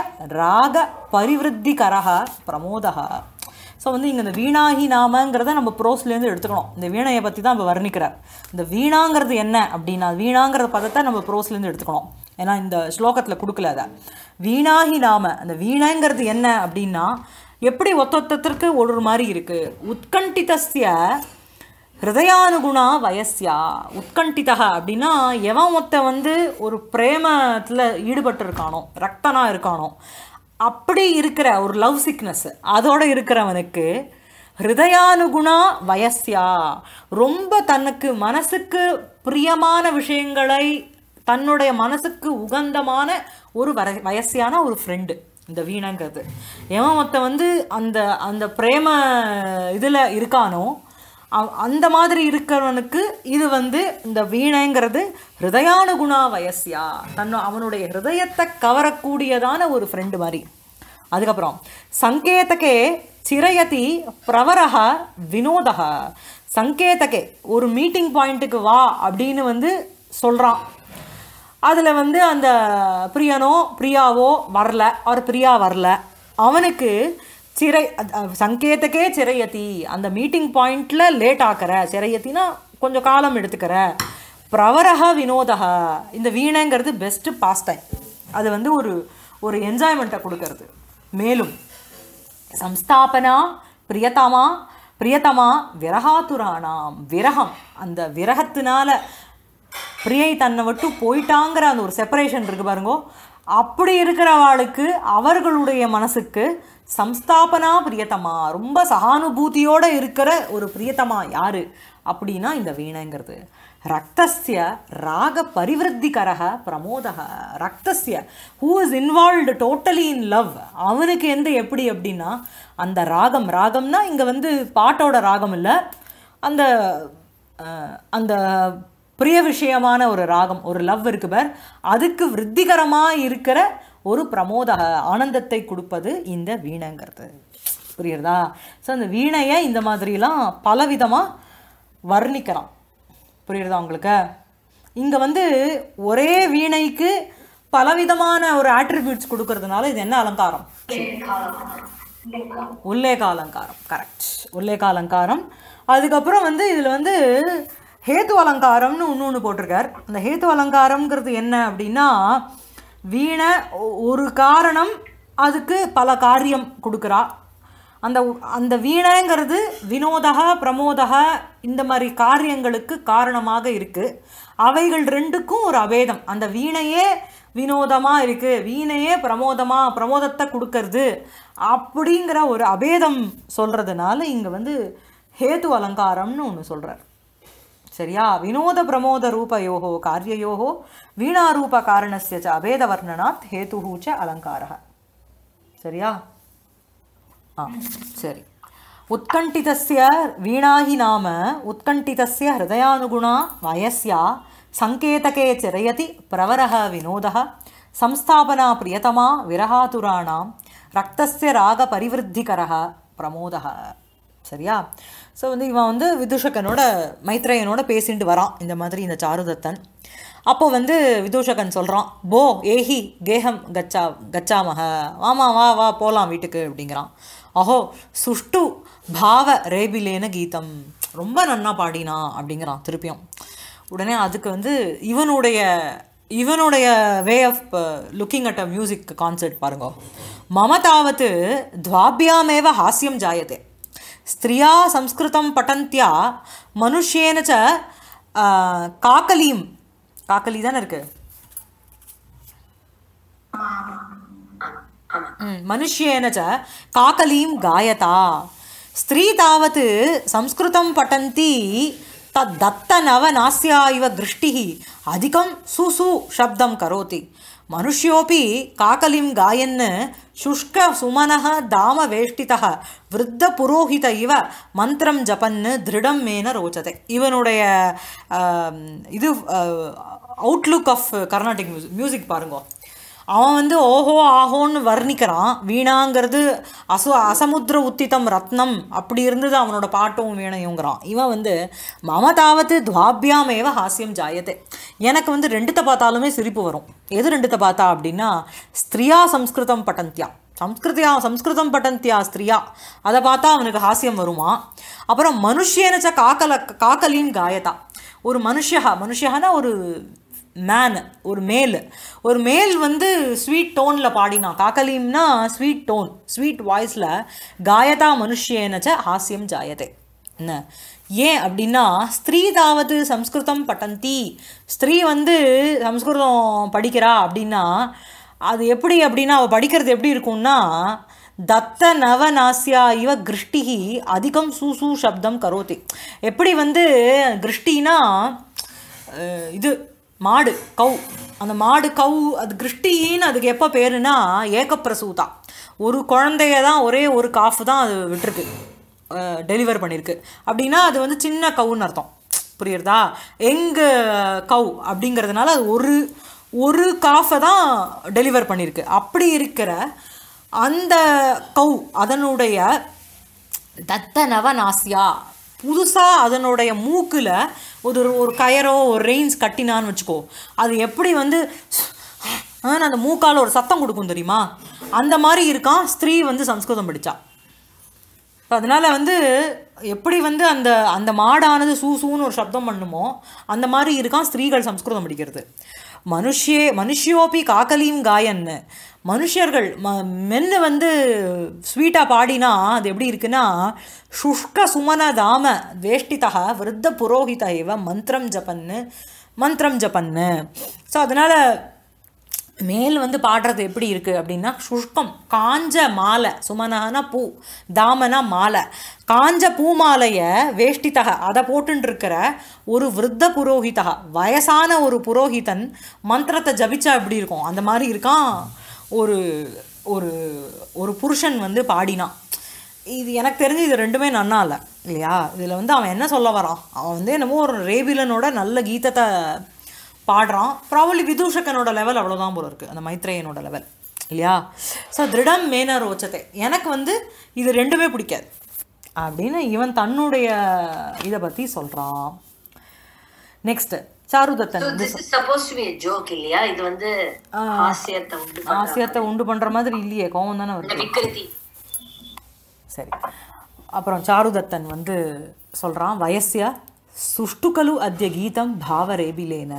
रागपरिवृद्धिकरः प्रमोदः ஸோ வந்து இங்கே இந்த வீணாகி நாமங்கிறத நம்ம ப்ரோஸ்லேருந்து எடுத்துக்கணும் இந்த வீணையை பற்றி தான் இப்போ வர்ணிக்கிறார் இந்த வீணாங்கிறது என்ன அப்படின்னா வீணாங்கிற பதத்தை நம்ம ப்ரோஸ்லேருந்து எடுத்துக்கணும் ஏன்னா இந்த ஸ்லோகத்தில் கொடுக்கல அதை வீணாகி நாம அந்த வீணைங்கிறது என்ன அப்படின்னா எப்படி ஒத்தொத்தத்திற்கு ஒரு ஒரு மாதிரி இருக்குது உத்கண்டிதஸ்ய ஹிருதயானுகுணா வயஸ்யா உட்கண்டிதா அப்படின்னா எவன் ஒருத்த வந்து ஒரு பிரேமத்தில் ஈடுபட்டிருக்கானோ ரக்தனா இருக்கானோ அப்படி இருக்கிற ஒரு லவ் சிக்னஸ் அதோட இருக்கிறவனுக்கு ஹிருதயானுகுணா வயஸ்யா ரொம்ப தனக்கு மனசுக்கு பிரியமான விஷயங்களை தன்னுடைய மனசுக்கு உகந்தமான ஒரு வர வயசியான ஒரு ஃப்ரெண்டு இந்த வீணைங்கிறது எவன் ஒருத்த வந்து அந்த அந்த பிரேம இதில் இருக்கானோ அவ- அந்த மாதிரி இருக்கிறவனுக்கு இது வந்து இந்த வீணைங்கிறது ஹிருதயானுகுணா வயசியா தன் அவனுடைய ஹிருதயத்தை கவரக்கூடியதான ஒரு ஃப்ரெண்டு மாதிரி அதுக்கப்புறம் சங்கேதகே சிரயதி பிரவரக வினோதக சங்கேதகே ஒரு மீட்டிங் பாயிண்ட்டுக்கு வா அப்படின்னு வந்து சொல்கிறான் அதில் வந்து அந்த பிரியனோ பிரியாவோ வரல அவர் பிரியா வரல அவனுக்கு சிறை அ- அ- சங்கேதக்கே சிறையத்தி அந்த மீட்டிங் பாயிண்ட்ல லேட் ஆக்கிற சிறையத்தினா கொஞ்சம் காலம் எடுத்துக்கிற பிரவரக வினோதக இந்த வீணைங்கிறது பெஸ்ட்டு பாஸ் டைம் அது வந்து ஒரு ஒரு என்ஜாய்மெண்ட்டை கொடுக்கறது மேலும் சம்ஸ்தாபனா பிரியதமா பிரியதமா விரகாதுரானாம் விரகம் அந்த விரகத்தினால பிரியை தன்னை விட்டு போயிட்டாங்கிற அந்த ஒரு செப்பரேஷன் இருக்கு பாருங்கோ அப்படி இருக்கிறவாளுக்கு அவர்களுடைய மனசுக்கு சம்ஸ்தாபனா பிரியத்தமா ரொம்ப சகானுபூதியோட இருக்கிற ஒரு பிரியத்தமா யாரு அப்படின்னா இந்த வீணைங்கிறது ரக்தஸ்ய ராக பரிவிருத்திகரக பிரமோதக ரக்தஸ்ய who is involved totally in love அவனுக்கு எந்த எப்படி அப்படின்னா அந்த ராகம் ராகம்னா இங்கே வந்து பாட்டோட ராகம் இல்லை அந்த அஹ், அந்த பிரிய விஷயமான ஒரு ராகம் ஒரு லவ் இருக்கு பார் அதுக்கு விருத்திகரமாக இருக்கிற ஒரு பிரமோதக ஆனந்தத்தை கொடுப்பது இந்த வீணைங்கிறது புரியுறதா ஸோ அந்த வீணையை இந்த மாதிரிலாம் பலவிதமாக வர்ணிக்கலாம் புரியுறதா உங்களுக்கு இங்கே வந்து ஒரே வீணைக்கு பலவிதமான ஒரு ஆட்ரிபியூட்ஸ் கொடுக்கறதுனால இது என்ன அலங்காரம் உல்லேக அலங்காரம் கரெக்ட் உல்லேக அலங்காரம் அதுக்கப்புறம் வந்து இதில் வந்து ஹேத்து அலங்காரம்னு இன்னொன்று போட்டிருக்கார் அந்த ஹேத்து அலங்காரம்ங்கிறது என்ன அப்படின்னா வீணை ஒ- ஒரு காரணம் அதுக்கு பல காரியம் கொடுக்குறா அந்த உ- அந்த வீணைங்கிறது வினோதக பிரமோதக இந்த மாதிரி காரியங்களுக்கு காரணமாக இருக்குது அவைகள் ரெண்டுக்கும் ஒரு அபேதம் அந்த வீணையே வினோதமாக இருக்குது வீணையே பிரமோதமாக பிரமோதத்தை கொடுக்கறது அப்படிங்கிற ஒரு அபேதம் சொல்கிறதுனால இங்கே வந்து ஹேத்து அலங்காரம்னு ஒன்று சொல்கிறார் சரியா வினோத பிரமோத ரூபயோகோ காரியயோகோ வீணாரூப காரணஸ்ய ச அபேத வர்ணனாத் ஹேதுஹு ச அலங்காரः சரியா ஆ சரி உத்கண்டிதஸ்ய வீணாஹி நாம உத்கண்டிதஸ்ய ஹிருதயானுகுணா வயஸ்யா சங்கேதகே சிரயதி பிரவரः வினோதः संस्थापना प्रियतमा விரகாதுராணாம் ரக்தஸ்ய ராக பரிவிருத்திகரः பிரமோதः சரியா ஸோ வந்து இவன் வந்து விதுஷகனோட மைத்ரேயனோட பேசிட்டு வரான் இந்த மாதிரி இந்த சாருதத்தன் அப்போ வந்து விதூஷகன் சொல்கிறான் போ ஏஹி கேகம் கச்சா கச்சாமக வாமா வா வா போகலாம் வீட்டுக்கு அப்படிங்கிறான் அஹோ சுஷ்டு பாவ ரேபிலேன கீதம் ரொம்ப நன்னா பாடினா அப்படிங்கிறான் திருப்பியும் உடனே அதுக்கு வந்து இவனுடைய இவனுடைய way of looking at a music concert பாருங்க மம தாவத் துவாபியாமேவ ஹாஸ்யம் ஜாயதே ஸ்திரியா சம்ஸ்கிருதம் பட்டந்தியா மனுஷ்யேன ச ஆ, காக்கலீம் காக்கலி தானே இருக்கு ம், मनुष्येन च काकलीं गायता स्त्री तावत् संस्कृतं पठन्ती तद्दत्तनवनास्या इव दृष्टिः अधिकं सुसु शब्दं करोति मनुष्योऽपि काकलीं गायन् शुष्कसुमनः दामवेष्टितः वृद्धपुरोहित इव மந்திரம் ஜபன் திருடம் மேன ரோச்சதை இவனுடைய ஆம், இது outlook of Carnatic music music பாருங்க அவன் வந்து ஓஹோ ஆஹோன்னு வர்ணிக்கிறான் வீணாங்கிறது அசு அசமுத்திர உத்திதம் ரத்னம் அப்படி இருந்தது அவனோட பாட்டும் வீணையுங்கிறான் இவன் வந்து மம தாவத்து துவாபியாமேவ ஹாஸ்யம் ஜாயத்தே எனக்கு வந்து ரெண்டுத்தை பார்த்தாலுமே சிரிப்பு வரும் எது ரெண்டுத்தை பார்த்தா அப்படின்னா ஸ்திரியா சம்ஸ்கிருதம் பட்டந்தியா சம்ஸ்கிருதியா சம்ஸ்கிருதம் பட்டந்தியா ஸ்திரியா அதை பார்த்தா அவனுக்கு ஹாஸ்யம் வருமா அப்புறம் மனுஷியனச்ச காக்கல காக்கலின் காயதா ஒரு மனுஷா மனுஷனா ஒரு மேன் ஒரு மேல் ஒரு மேல் வந்து ஸ்வீட் டோனில் பாடினான் காக்கலீம்னா ஸ்வீட் டோன் ஸ்வீட் வாய்ஸில் காயதா மனுஷ்யேனச்ச ஹாஸ்யம் ஜாயதே என்ன ஏன் அப்படின்னா ஸ்திரீ தாவது சம்ஸ்கிருதம் பட்டந்தி ஸ்திரீ வந்து சம்ஸ்கிருதம் படிக்கிறா அப்படின்னா அது எப்படி அப்படின்னா அவள் படிக்கிறது எப்படி இருக்கும்னா தத்த நவநாசியா இவ கிருஷ்டிகி அதிகம் சூசு சப்தம் கரோதி எப்படி வந்து கிருஷ்டினா அஹ், இது மாடு கவு அந்த மாடு கவு அது கிருஷ்டின்னு அதுக்கு எப்போ பேருனா ஏகப்பிரசூதா ஒரு குழந்தைய தான் ஒரே ஒரு காஃப் தான் அது விட்டுருக்கு டெலிவர் பண்ணியிருக்கு அப்படின்னா அது வந்து சின்ன கவுன்னு அர்த்தம் புரியுறதா எங்க கவு அப்படிங்கிறதுனால அது ஒரு ஒரு காஃபை தான் டெலிவர் பண்ணியிருக்கு அப்படி இருக்கிற அந்த கவு அதனுடைய தத்த நவநாசியா புதுசாக அதனுடைய மூக்கில் ஒரு ஒரு கயரோ ஒரு ரெயின்ஸ் கட்டினான்னு வச்சுக்கோ அது எப்படி வந்து ஆன்னு அந்த மூக்கால் ஒரு சத்தம் கொடுக்கும் தெரியுமா அந்த மாதிரி இருக்கான் ஸ்திரீ வந்து சம்ஸ்கிருதம் படித்தா இப்போ அதனால் வந்து எப்படி வந்து அந்த அந்த மாடானது சூ சூன்னு ஒரு சப்தம் பண்ணுமோ அந்த மாதிரி இருக்கான் ஸ்திரீகள் சம்ஸ்கிருதம் படிக்கிறது மனுஷே மனுஷியோபி காக்கலீம் காயன்னு மனுஷர்கள் ம மென்னு வந்து ஸ்வீட்டாக பாடினா அது எப்படி இருக்குன்னா சுஷ்க சுமன தாம வேஷ்டிதா விருத்த புரோஹித இவ மந்திரம் ஜபன்னு மந்திரம் ஜபன்னு ஸோ அதனால் மேல் வந்து பாடுறது எப்படி இருக்குது அப்படின்னா சுஷ்கம் காஞ்ச மாலை சுமனகனா பூ தாமனா மாலை காஞ்ச பூ மாலையை வேஷ்டித்தக அதை போட்டுன்னு இருக்கிற ஒரு விருத்த புரோஹிதா வயசான ஒரு புரோஹிதன் மந்திரத்தை ஜபிச்சா எப்படி இருக்கும் அந்த மாதிரி இருக்கான் ஒரு ஒரு ஒரு புருஷன் வந்து பாடினான் இது எனக்கு தெரிஞ்சு இது ரெண்டுமே நன்னா இல்லை இல்லையா இதில் வந்து அவன் என்ன சொல்ல வரான் அவன் வந்து என்னமோ ஒரு ரேபிலனோட நல்ல கீதத்தை பாடுறான் ப்ராபலி விதூஷகனோட லெவல் அவ்வளோதான் போல இருக்குது அந்த மைத்ரேயனோட லெவல் இல்லையா ஸோ திருடம் மேன ரோச்சத்தை எனக்கு வந்து இது ரெண்டுமே பிடிக்காது அப்படின்னு இவன் தன்னுடைய இதை பற்றி சொல்கிறான் நெக்ஸ்ட் சாருதத்தன் வந்து this is supposed to be a joke இல்லையா இது வந்து ஹாஸ்யத்தை உண்டு பண்ற ஆசியத்தை உண்டு பண்ணுற மாதிரி இல்லையே கோவம் தானே வருது இந்த விக்கிருதி சரி அப்புறம் சாருதத்தன் வந்து சொல்கிறான் வயசிய சுஷ்டுகலு அத்திய கீதம் பாவரேபிலேன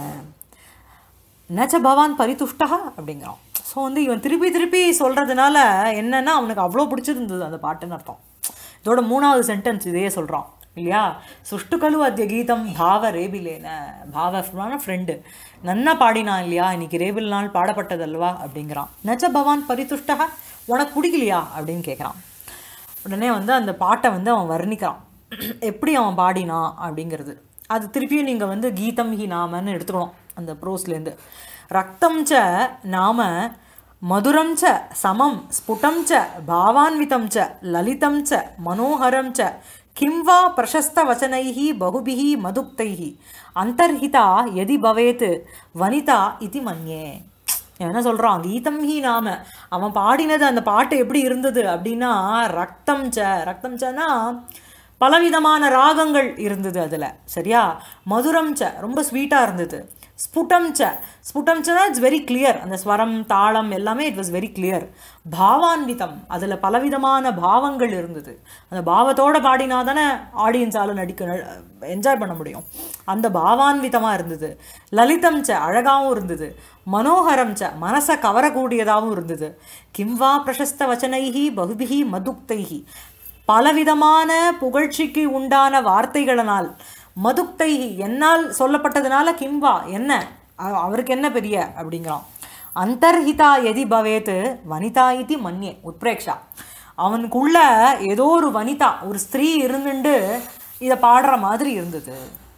நச்ச பவான் பரிதுஷ்டா அப்படிங்கிறான் ஸோ வந்து இவன் திருப்பி திருப்பி சொல்கிறதுனால என்னன்னா அவனுக்கு அவ்வளோ பிடிச்சிருந்தது அந்த பாட்டுன்னு அர்த்தம் இதோட மூணாவது சென்டென்ஸ் இதையே சொல்கிறான் இல்லையா சுஷ்டுகலு அத்திய கீதம் பாவ ரேபிலேன பாவமான ஃப்ரெண்டு நன்னா பாடினான் இல்லையா இன்னைக்கு ரேபில் நாள் பாடப்பட்டதல்வா அப்படிங்கிறான் நச்ச பவான் பரிதுஷ்டா உனக்கு பிடிக்கலையா அப்படின்னு கேட்குறான் உடனே வந்து அந்த பாட்டை வந்து அவன் வர்ணிக்கிறான் எப்படி அவன் பாடினான் அப்படிங்கிறது அது திருப்பியும் நீங்கள் வந்து கீதம் ஹி நாமன்னு எடுத்துக்கணும் அந்த ப்ரோஸ்லேருந்து ரக்தம் ச நாம மதுரம் ச சமம் ஸ்புடம் ச பாவான்விதம் ச லலிதம் ச மனோகரம் ச கிம் வா பிரசஸ்த வச்சனைஹி பகுபிஹி மதுக்தைஹி அந்தர்ஹிதா எதி பவேத் வனிதா இது மன்யே இவன் என்ன சொல்கிறான் கீதம் ஹி நாம அவன் பாடினது அந்த பாட்டு எப்படி இருந்தது அப்படின்னா ரக்தம் ச ரக்தம் சனா பலவிதமான ராகங்கள் இருந்தது அதில் சரியா மதுரம் ச ரொம்ப ஸ்வீட்டாக இருந்தது ஸ்புடம் ச ஸ்புடம் சனா இட்ஸ் வெரி கிளியர் அந்த ஸ்வரம் தாளம் எல்லாமே இட் வாஸ் வெரி கிளியர் பாவான்விதம் அதில் பலவிதமான பாவங்கள் இருந்தது அந்த பாவத்தோட பாடினா தானே ஆடியன்ஸால் நடிக்க என்ஜாய் பண்ண முடியும் அந்த பாவான்விதமாக இருந்தது லலிதம் ச அழகாகவும் இருந்தது மனோகரம் ச மனசை கவரக்கூடியதாகவும் இருந்தது கிம்வா பிரசஸ்த வச்சனைஹி பகுபிஹி மதுக்தைஹி பலவிதமான புகழ்ச்சிக்கு உண்டான வார்த்தைகளினால் மதுக்தை என்னால் சொல்லப்பட்டதுனால கிம்பா என்ன அ- அவருக்கு என்ன பெரிய அப்படிங்கிறான் அந்தர்ஹிதா எதி பவேத் வனிதா இதி மன்யே உத்பிரேக்ஷா அவனுக்குள்ள ஏதோ ஒரு வனிதா ஒரு ஸ்திரீ இருந்துண்டு இதை பாடுற மாதிரி இருந்தது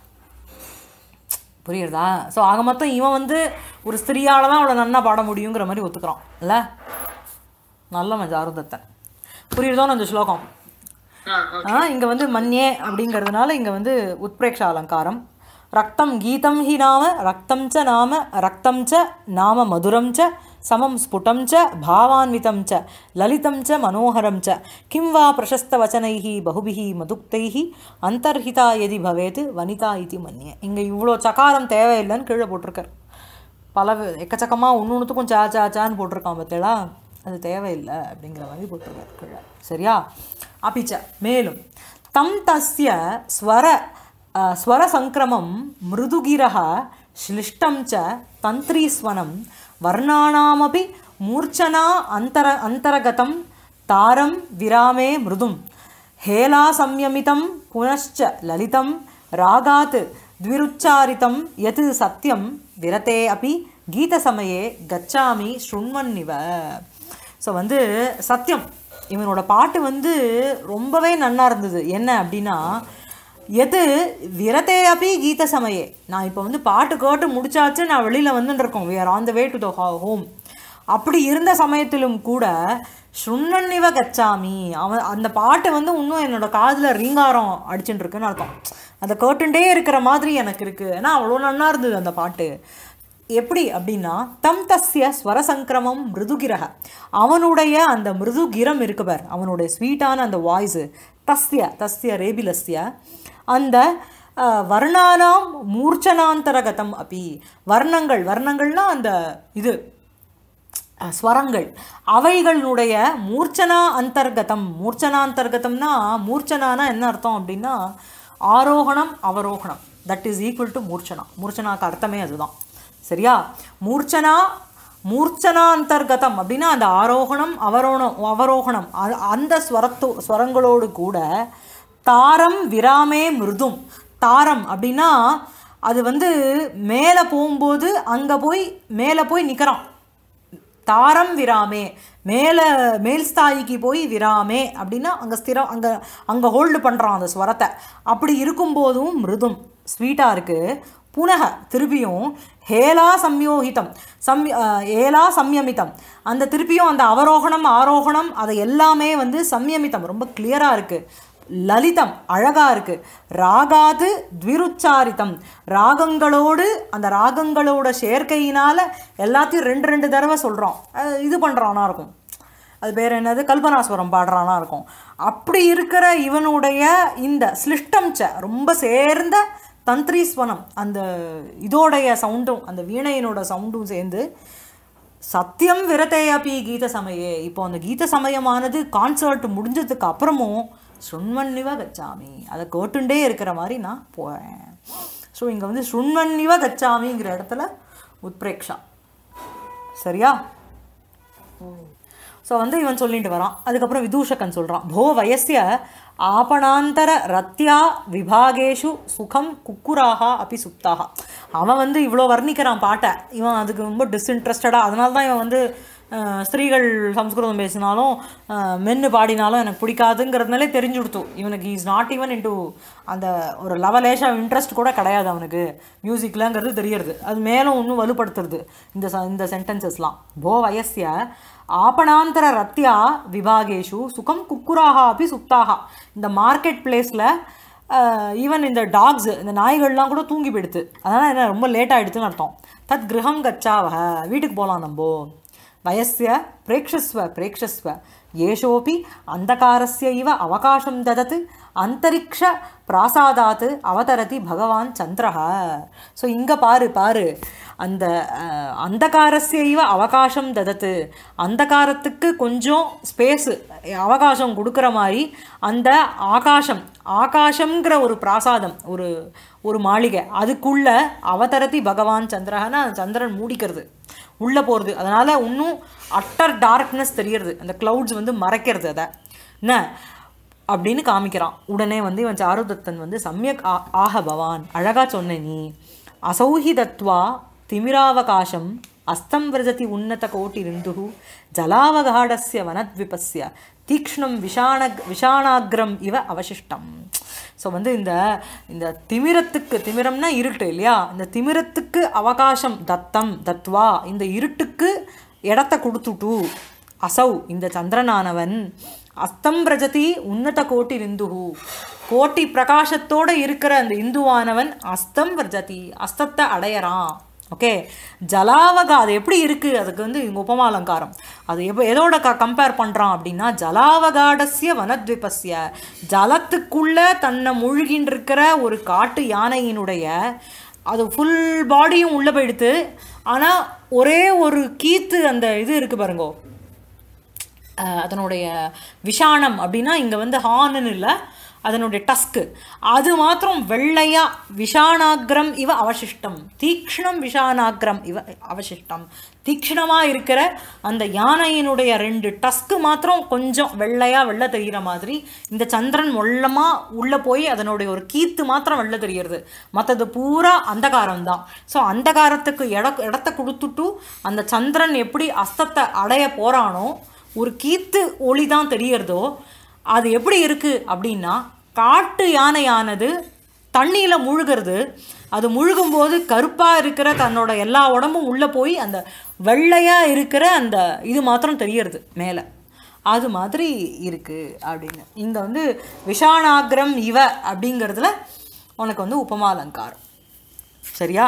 புரியுறதா ஸோ ஆக மொத்தம் இவன் வந்து ஒரு ஸ்திரீயால தான் அவளை நன்னா பாட முடியுங்கிற மாதிரி ஒத்துக்கிறான் இல்லை நல்ல மஞ்சள் அருந்தத்தன் புரியுறதோன்னு அந்த ஸ்லோகம் ஆ, ஆ இங்கே வந்து மன்யே அப்படிங்கிறதுனால இங்கே வந்து உத்பிரேக்ஷ அலங்காரம் ரக்தம் கீதம் ஹி நாம ரக்தம் ச நாம ரக்தம் ச நாம மதுரம் ச சமம் ஸ்புடம் ச பாவான்விதம் ச லலிதம் ச மனோகரம் ச கிம் வா பிரசஸ்தவச்சனைः பகுபிः மதுக்தைः அந்தர்ஹிதா எதி பவேத் வனிதா இதி மன்யே இங்கே இவ்வளோ சகாரம் தேவையில்லைன்னு கீழே போட்டிருக்கார் பல வி- எக்கச்சக்கமாக ஒன்று ஒன்றுத்துக்கும் சா சா சான்னு போட்டிருக்கான் பார்த்தேளா அது தேவையில்லை அப்படிங்கிற மாதிரி போட்டிருக்காரு கீழே சரியா அப்பிச்ச மேலும் தம் தஸ்ய ஸ்வர அஹ், ஸ்வரசங்கிரமம் மிருதுகிரः श्लिष्टं च तन्त्रीस्वनं वर्णानामपि मूर्छना अन्तर अन्तर्गतं तारं विरामे मृदुं हेलासंयमितं पुनश्च ललितं रागात् द्विरुच्चारितं यत् सत्यं विरते अपि गीतसमये गच्छामि शृण्वन्निव ஸோ வந்து சத்தியம் இவனோட பாட்டு வந்து ரொம்பவே நன்னா இருந்தது என்ன அப்படின்னா எது விரதே அப்பி கீத சமயே நான் இப்போ வந்து பாட்டு கேட்டு முடிச்சாச்சு நான் வெளியில் வந்துட்டு இருக்கோம் we are on the way to the home அப்படி இருந்த சமயத்திலும் கூட சுண்ணன்னிவ கச்சாமி அவன் அந்த பாட்டு வந்து இன்னும் என்னோட காதில் ரீங்காரம் அடிச்சுட்டு இருக்குன்னு அர்த்தம் அதை கேட்டுட்டே இருக்கிற மாதிரி எனக்கு இருக்குது ஏன்னா அவ்வளோ நன்னா இருந்தது அந்த பாட்டு எப்படி அப்படின்னா தம் தஸ்ய ஸ்வரசங்கிரமம் மிருதுகிரக அவனுடைய அந்த மிருதுகிரம் இருக்கு பார் அவனுடைய ஸ்வீட்டான அந்த வாய்ஸு தஸ்ய தஸ்ய ரேபிலஸ்ய அந்த அஹ், வர்ணானாம் மூர்ச்சனாந்தரகதம் அப்பி வர்ணங்கள் வர்ணங்கள்னா அந்த இது அஹ், ஸ்வரங்கள் அவைகளுடைய மூர்ச்சனா அந்தர்கதம் மூர்ச்சனாந்தர்கதம்னா மூர்ச்சனானா என்ன அர்த்தம் அப்படின்னா ஆரோகணம் அவரோகணம் தட் இஸ் ஈக்குவல் டு மூர்ச்சனா மூர்ச்சனாக்கு அர்த்தமே அதுதான் சரியா மூர்ச்சனா மூர்ச்சனாந்தர்கதம் அப்படின்னா அந்த ஆரோகணம் அவரோணம் அவரோகணம் அ- அந்த ஸ்வரத்து ஸ்வரங்களோடு கூட தாரம் விராமே மிருதும் தாரம் அப்படின்னா அது வந்து மேலே போகும்போது அங்கே போய் மேலே போய் நிற்கிறான் தாரம் விராமே மேலே மேல் ஸ்தாயிக்கு போய் விராமே அப்படின்னா அங்கே ஸ்திரம் அங்கே அங்கே ஹோல்டு பண்ணுறான் அந்த ஸ்வரத்தை அப்படி இருக்கும்போதும் மிருதும் ஸ்வீட்டாக இருக்குது புனக திருப்பியும் ஹேலா சம்யோகிதம் சம் அஹ், ஏலா சம்யமிதம் அந்த திருப்பியும் அந்த அவரோகணம் ஆரோகணம் அதை எல்லாமே வந்து சம்யமிதம் ரொம்ப கிளியராக இருக்குது லலிதம் அழகா இருக்கு ராகாது த்விருச்சாரிதம் ராகங்களோடு அந்த ராகங்களோட சேர்க்கையினால எல்லாத்தையும் ரெண்டு ரெண்டு தடவை சொல்றோம் அது இது பண்றானா இருக்கும் அது பேர் என்னது கல்பனாஸ்வரம் பாடுறானா இருக்கும் அப்படி இருக்கிற இவனுடைய இந்த ஸ்லிஷ்டம் ச ரொம்ப சேர்ந்த தந்திரீஸ்வனம் அந்த இதோடைய சவுண்டும் அந்த வீணையினோட சவுண்டும் சேர்ந்து சத்தியம் விரதே அப்பி கீத சமயே இப்போ அந்த கீத சமயமானது கான்சர்ட் முடிஞ்சதுக்கு அப்புறமும் சுண்மன்னிவ கச்சாமி அதை கேட்டுண்டே இருக்கிற மாதிரி நான் போகிறேன் ஸோ இங்கே வந்து சுண்மன்னிவ கச்சாமிங்கிற இடத்துல உத்பிரேக்ஷா சரியா ஸோ வந்து இவன் சொல்லிட்டு வரான் அதுக்கப்புறம் விதூஷகன் சொல்கிறான் போ வயசிய ஆபணாந்தர ரத்யா விபாகேஷு சுகம் குக்குராக அப்பி சுப்தாக அவன் வந்து இவ்வளோ வர்ணிக்கிறான் பாட்டை இவன் அதுக்கு ரொம்ப டிஸ்இன்ட்ரெஸ்டடாக அதனால தான் இவன் வந்து அஹ், ஸ்திரீகள் சம்ஸ்கிருதம் பேசினாலும் அஹ், மென்னு பாடினாலும் எனக்கு பிடிக்காதுங்கிறதுனாலே தெரிஞ்சு கொடுத்தோம் இவனுக்கு இஸ் நாட் ஈவன் இன்டு அந்த ஒரு லெவலேஷாக இன்ட்ரெஸ்ட் கூட கிடையாது அவனுக்கு மியூசிக்லங்கிறது தெரியறது அது மேலும் இன்னும் வலுப்படுத்துறது இந்த ச- இந்த சென்டென்சஸ்லாம் போ வயசிய ஆபணாந்தர ரத்யா விபாகேஷு சுகம் குக்குராக அப்படி சுப்தாக இந்த மார்க்கெட் பிளேஸில் ஈவன் இந்த டாக்ஸ் இந்த நாய்கள்லாம் கூட தூங்கி போயிடுது அதனால் என்ன ரொம்ப லேட் ஆகிடுதுன்னு அர்த்தம் தத் கிரகம் கச்சாவ வீட்டுக்கு போகலாம் நம்ம வயஸ்ய பிரேக்ஷஸ்வ பிரேக்ஷஸ்வ ஏஷோபி அந்தகாரஸ்ய இவ அவகாசம் ததத் அந்தரிக்ஷ பிராசாதாத் அவதரதி பகவான் சந்திரஹ ஸோ இங்கே பாரு பாரு அந்த அஹ், அந்தகாரஸ்ய இவ அவகாசம் ததத்து அந்தகாரத்துக்கு கொஞ்சம் ஸ்பேஸு அவகாசம் கொடுக்குற மாதிரி அந்த ஆகாசம் ஆகாசம்ங்கிற ஒரு பிராசாதம் ஒரு ஒரு மாளிகை அதுக்குள்ள அவதரதி பகவான் சந்திரஹனா அந்த சந்திரன் மூடிக்கிறது உள்ளே போகிறது அதனால் இன்னும் அட்டர் டார்க்னஸ் தெரியறது அந்த க்ளவுட்ஸ் வந்து மறைக்கிறது அதை என்ன அப்படின்னு காமிக்கிறான் உடனே வந்து இவன் சாருதத்தன் வந்து சமயக் ஆ- ஆக பவான் அழகா சொன்ன நீ அசௌஹிதத்வா திமிராவகாசம் அஸ்தம் விரஜதி உன்னத கோட்டிரிந்து ஜலாவகாடஸ்ய வனத்விபஸ்ய தீக்ஷ்ணம் விஷாண விஷாணாக்ரம் இவ அவசிஷ்டம் ஸோ வந்து இந்த இந்த திமிரத்துக்கு திமிரம்னா இருட்டு இல்லையா இந்த திமிரத்துக்கு அவகாசம் தத்தம் தத்வா இந்த இருட்டுக்கு இடத்த கொடுத்துட்டு அசௌ இந்த சந்திரனானவன் அஸ்தம் பிரஜதி உன்னத கோட்டி இந்துஹு கோட்டி பிரகாசத்தோட இருக்கிற அந்த இந்துவானவன் அஸ்தம் பிரஜதி அஸ்தத்தை அடையறான் ஓகே ஜலாவகா அது எப்படி இருக்குது அதுக்கு வந்து இங்க உபமா அலங்காரம் அது எப்போ எதோட க கம்பேர் பண்ணுறான் அப்படின்னா ஜலாவகாடஸ்ய வனத்விபஸ்ய ஜலத்துக்குள்ள தன்னை மூழ்கின்னு இருக்கிற ஒரு காட்டு யானையினுடைய அது ஃபுல் பாடியும் உள்ளே போயிடுத்து ஆனால் ஒரே ஒரு கீத்து அந்த இது இருக்குது பாருங்கோ அஹ் அதனுடைய விஷாணம் அப்படின்னா இங்கே வந்து ஹார்னுன்னு இல்லை அதனுடைய டஸ்க்கு அது மாத்திரம் வெள்ளையா விஷாணாக்ரம் இவ அவசிஷ்டம் தீக்ஷ்ணம் விஷாணாக்ரம் இவ அவசிஷ்டம் தீக்ஷ்ணமாக இருக்கிற அந்த யானையினுடைய ரெண்டு டஸ்க்கு மாத்திரம் கொஞ்சம் வெள்ளையா வெள்ளை தெரிகிற மாதிரி இந்த சந்திரன் மொள்ளமாக உள்ளே போய் அதனுடைய ஒரு கீத்து மாத்திரம் வெள்ளை தெரியறது மற்றது பூரா அந்தகாரம் தான் ஸோ அந்தகாரத்துக்கு இட இடத்த கொடுத்துட்டு அந்த சந்திரன் எப்படி அஸ்தத்தை அடைய போகிறானோ ஒரு கீத்து ஒளி தான் தெரியறதோ அது எப்படி இருக்குது அப்படின்னா காட்டு யானையானது தண்ணியில் முழுகிறது அது முழுகும்போது கருப்பாக இருக்கிற தன்னோட எல்லா உடம்பும் உள்ளே போய் அந்த வெள்ளையாக இருக்கிற அந்த இது மாத்திரம் தெரியறது மேலே அது மாதிரி இருக்குது அப்படின்னு இங்கே வந்து விஷாணாகிரம் இவ அப்படிங்கிறதுல உனக்கு வந்து உபமாலங்காரம் சரியா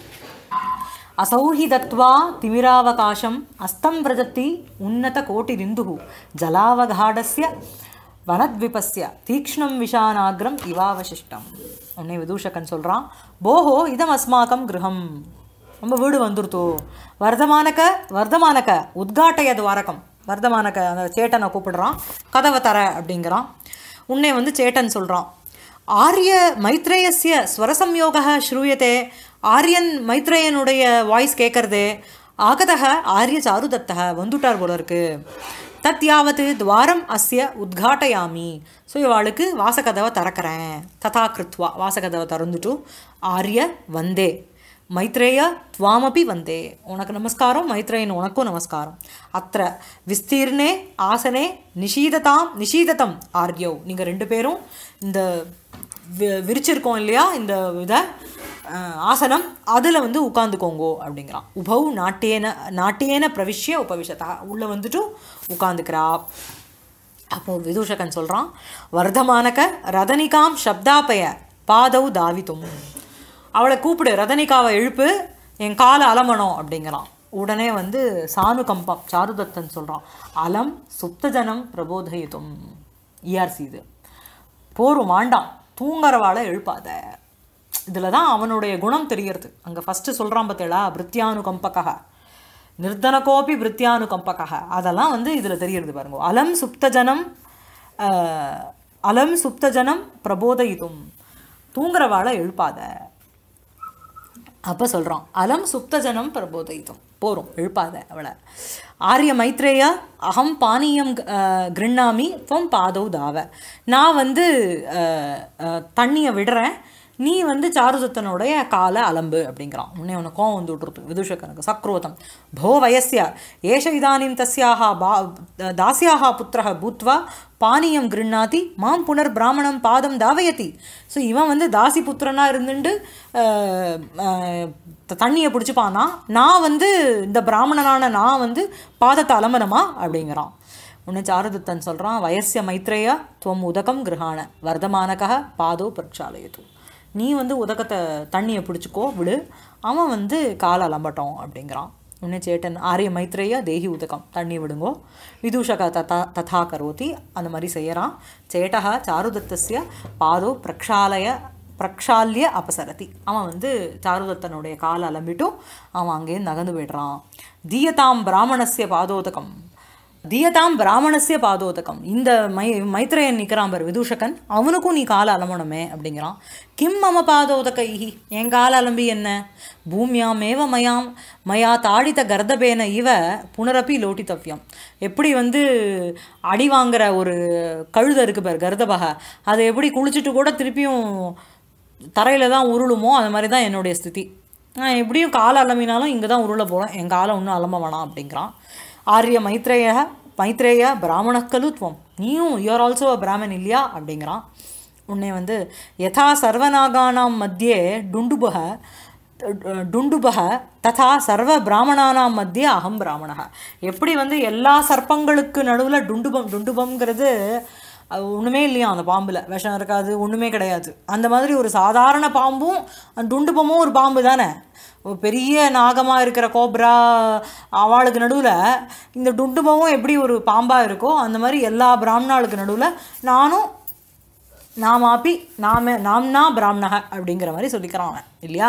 असौहिदत्वा तिमिरावकाशम् अस्तं व्रजति उन्नतकोटिरिन्दुः जलावघाडस्य वनद्विपस्य तीक्ष्णं விஷானாகிரம் இவாவசிஷ்டம் உன்னை விதூஷகன் சொல்கிறான் போஹோ இதம் அஸ்மாக்கம் கிரகம் நம்ம வீடு வந்துருத்தோ வர்தமானக வர்தமானக உத்காட்டய துவாரகம் வர்தமானக அந்த சேட்டனை கூப்பிடுறான் கதவை தர அப்படிங்கிறான் உன்னை வந்து சேட்டன் சொல்கிறான் ஆரிய மைத்ரேயஸ்ய ஸ்வரசம்யோக ஸ்ரூயத்தே ஆரியன் மைத்ரேயனுடைய வாய்ஸ் கேட்கறது ஆகதக ஆரிய சாருதத்தக வந்துட்டார் போல இருக்கு தத் யாவத்து துவாரம் அஸ்ய உத்காட்டயாமி ஸோ இவாளுக்கு வாசகதவை திறக்கிறேன் ததா கிருத்வா வாசகதவை திறந்துட்டு ஆரிய வந்தே மைத்ரேய துவாமபி வந்தே உனக்கு நமஸ்காரம் மைத்ரேயன் உனக்கும் நமஸ்காரம் அத்த விஸ்தீர்ணே ஆசனே நிஷீததாம் நிஷீததம் ஆர்யோ நீங்கள் ரெண்டு பேரும் இந்த வி- விரிச்சிருக்கோம் இல்லையா இந்த இதை அஹ், ஆசனம் அதில் வந்து உட்காந்துக்கோங்கோ அப்படிங்கிறான் உபௌ நாட்டியேன நாட்டியேன பிரவிஷ்ய உபவிஷதா உள்ளே வந்துட்டு உட்காந்துக்கிறா அப்போ விதூஷகன் சொல்கிறான் வர்தமானக ரதனிகாம் சப்தாபய பாதௌ தாவித்தும் அவளை கூப்பிடு ரதனிகாவை எழுப்பு என் காலை அலமணும் அப்படிங்கிறான் உடனே வந்து சானுகம்பம் சாருதத்தன் சொல்கிறான் அலம் சுப்தஜனம் பிரபோதயித்தும் இஆர்சி இது போரும் வாண்டாம் தூங்குறவாளை எழுப்பாத இதில் தான் அவனுடைய குணம் தெரியறது அங்கே ஃபஸ்ட்டு சொல்கிறான் பார்த்தேளா பிருத்தியானுகம்பகா நிர்தனகோபி பிருத்தியானுகம்பகா அதெல்லாம் வந்து இதில் தெரியறது பாருங்க அலம் சுப்தஜனம் அஹ், அலம் சுப்தஜனம் பிரபோதயித்தும் தூங்குறவாளை எழுப்பாத அப்போ சொல்கிறான் அலம் சுப்தஜனம் பிரபோதயித்தும் போரும் எழுப்பாத அவளை ஆரிய மைத்ரேயா அகம் பானீயம் அஹ், கிருண்ணாமி துவம் பாதௌ தாவ நான் வந்து அஹ், அஹ், தண்ணியை விடுறேன் நீ வந்து சாருதத்தனுடைய காலை அலம்பு அப்படிங்கிறான் உன்னை உனக்கு கோவம் வந்து விட்ருது விதுஷகனுக்கு சக்ரோதம் போ வயஸ்ய ஏஷ இதானிம் தஸ்யாக பா தாஸ்யாக புத்திரः பூத்வா பானியம் கிருண்ணாதி மாம் புனர் பிராமணம் பாதம் தாவயதி ஸோ இவன் வந்து தாசி புத்திரனா இருந்துட்டு அஹ், அஹ், த- தண்ணியை பிடிச்சிப்பானா நான் வந்து இந்த பிராமணனான நான் வந்து பாதத்தை அலம்பனமா அப்படிங்கிறான் உன்னை சாருதத்தன் சொல்கிறான் வயசிய மைத்ரேயா துவம் உதகம் கிரகாண வர்தமானக பாதோ பிரக்ஷாலயத்து நீ வந்து உதகத்தை தண்ணியை பிடிச்சிக்கோ விடு அவன் வந்து காலை அலம்பட்டும் அப்படிங்கிறான் உடனே சேட்டன் ஆரிய மைத்ரேய தேஹி உதகம் தண்ணி விடுங்கோ விதூஷக ததா ததா கரோதி அந்த மாதிரி செய்யறான் சேட்டகா சாருதத்தஸ்ய பாதோ பிரக்ஷாலய பிரக்ஷால்ய அபசரதி அவன் வந்து சாருதத்தனுடைய காலை அலம்பிட்டும் அவன் அங்கேருந்து நகர்ந்து போயிடுறான் தீயதாம் பிராமணஸ்ய பாதோதகம் தீயதாம் பிராமணஸ்ய பாதோதகம் இந்த மை மைத்ரேயன் நிற்கிறான் பார் விதூஷகன் அவனுக்கும் நீ காலை அலம்பணுமே அப்படிங்கிறான் கிம் மம பாதோதகைஹி என் கால அலம்பி என்ன பூமியாமேவ மயாம் மயா தாடித்த கர்தபேன இவ புனரப்பி லோட்டித்தவ்யம் எப்படி வந்து அடி வாங்குற ஒரு கழுத இருக்கு பார் கர்தபக அதை எப்படி குளிச்சுட்டு கூட திருப்பியும் தரையில் தான் உருளுமோ அது மாதிரி தான் என்னுடைய ஸ்திதி நான் எப்படியும் காலை அலம்பினாலும் இங்கே தான் உருள போகிறேன் என் காலை ஒன்றும் அலம்ப வேணாம் அப்படிங்கிறான் ஆரிய மைத்ரேய மைத்ரேய பிராமண கலுத்வம் நீயும் யூஆர் ஆல்சோ அ பிராமன் இல்லையா அப்படிங்கிறான் உன்னை வந்து யதா சர்வநாகானாம் மத்தியே டுண்டுபக டுண்டுபக ததா சர்வ பிராமணானாம் மத்தியே அகம் பிராமணக எப்படி வந்து எல்லா சர்ப்பங்களுக்கு நடுவில் டுண்டுபம் டுண்டுபம்ங்கிறது அது ஒன்றுமே இல்லையா அந்த பாம்பில் விஷம் இருக்காது ஒன்றுமே கிடையாது அந்த மாதிரி ஒரு சாதாரண பாம்பும் அந்த டுண்டுபமும் ஒரு பாம்பு தானே ஒரு பெரிய நாகமாக இருக்கிற கோப்ரா அவளுக்கு நடுவில் இந்த டுண்டுபமும் எப்படி ஒரு பாம்பாக இருக்கோ அந்த மாதிரி எல்லா பிராமணாளுக்கு நடுவில் நானும் நாமாப்பி நாம நாம்னா பிராமணக அப்படிங்கிற மாதிரி சொல்லிக்கிறான் அவன் இல்லையா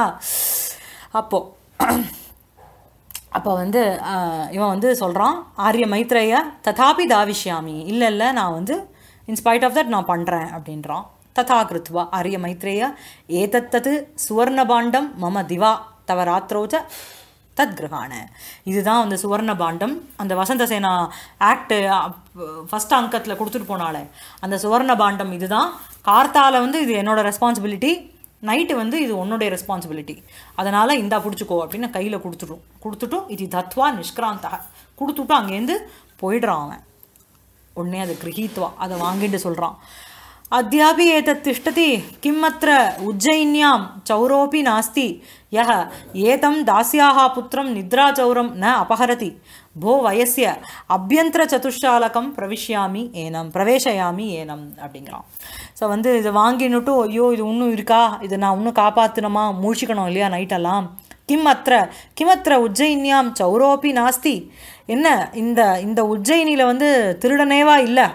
அப்போது அப்போ வந்து ஆஹ், இவன் வந்து சொல்கிறான் ஆரிய மைத்ரேய ததாபி தாவிஷ்யாமி இல்லை இல்லை நான் வந்து இன்ஸ்பைட் ஆஃப் தட் நான் பண்ணுறேன் அப்படின்றான் ததா கிருத்வா ஆரிய மைத்ரேய ஏதத்தது சுவர்ணபாண்டம் மம திவா தவ ராத்திரோச்ச தத் கிரகாண இதுதான் அந்த சுவர்ண பாண்டம் அந்த வசந்த சேனா ஆக்ட் ஃபஸ்ட் அங்கத்தில் கொடுத்துட்டு போனாலே அந்த சுவர்ண பாண்டம் இதுதான் கார்த்தால வந்து இது என்னோட ரெஸ்பான்சிபிலிட்டி நைட்டு வந்து இது உன்னுடைய ரெஸ்பான்சிபிலிட்டி அதனால் இந்தா பிடிச்சிக்கோ அப்படின்னு கையில் கொடுத்துடும் கொடுத்துட்டும் இது தத்வா நிஷ்கிராந்தா கொடுத்துட்டு அங்கேருந்து போயிடுறான் அவன் உடனே அதை கிரகீத்வா அதை வாங்கிட்டு சொல்கிறான் அத்தியாபி ஏதத் திஷ்டதி கிம் அத்திர உஜ்ஜயின்யாம் சௌரோபி நாஸ்தி யஹ ஏதம் தாஸ்யாः புத்திரம் நித்ராச்சௌரம் ந அபஹரதி போ வயசிய அபியந்திர சதுஷாலகம் பிரவிஷ்யாமி ஏனம் பிரவேசயாமி ஏனம் அப்படிங்கிறான் ஸோ வந்து இதை வாங்கினுட்டு ஐயோ இது இன்னும் இருக்கா இதை நான் இன்னும் காப்பாற்றணுமா மூழ்கிக்கணும் இல்லையா நைட்டெல்லாம் கிம் அத்திர கிமத்திர உஜ்ஜயின்யாம் சௌரோபி நாஸ்தி என்ன இந்த இந்த உஜ்ஜயினியில் வந்து திருடனேவா இல்லை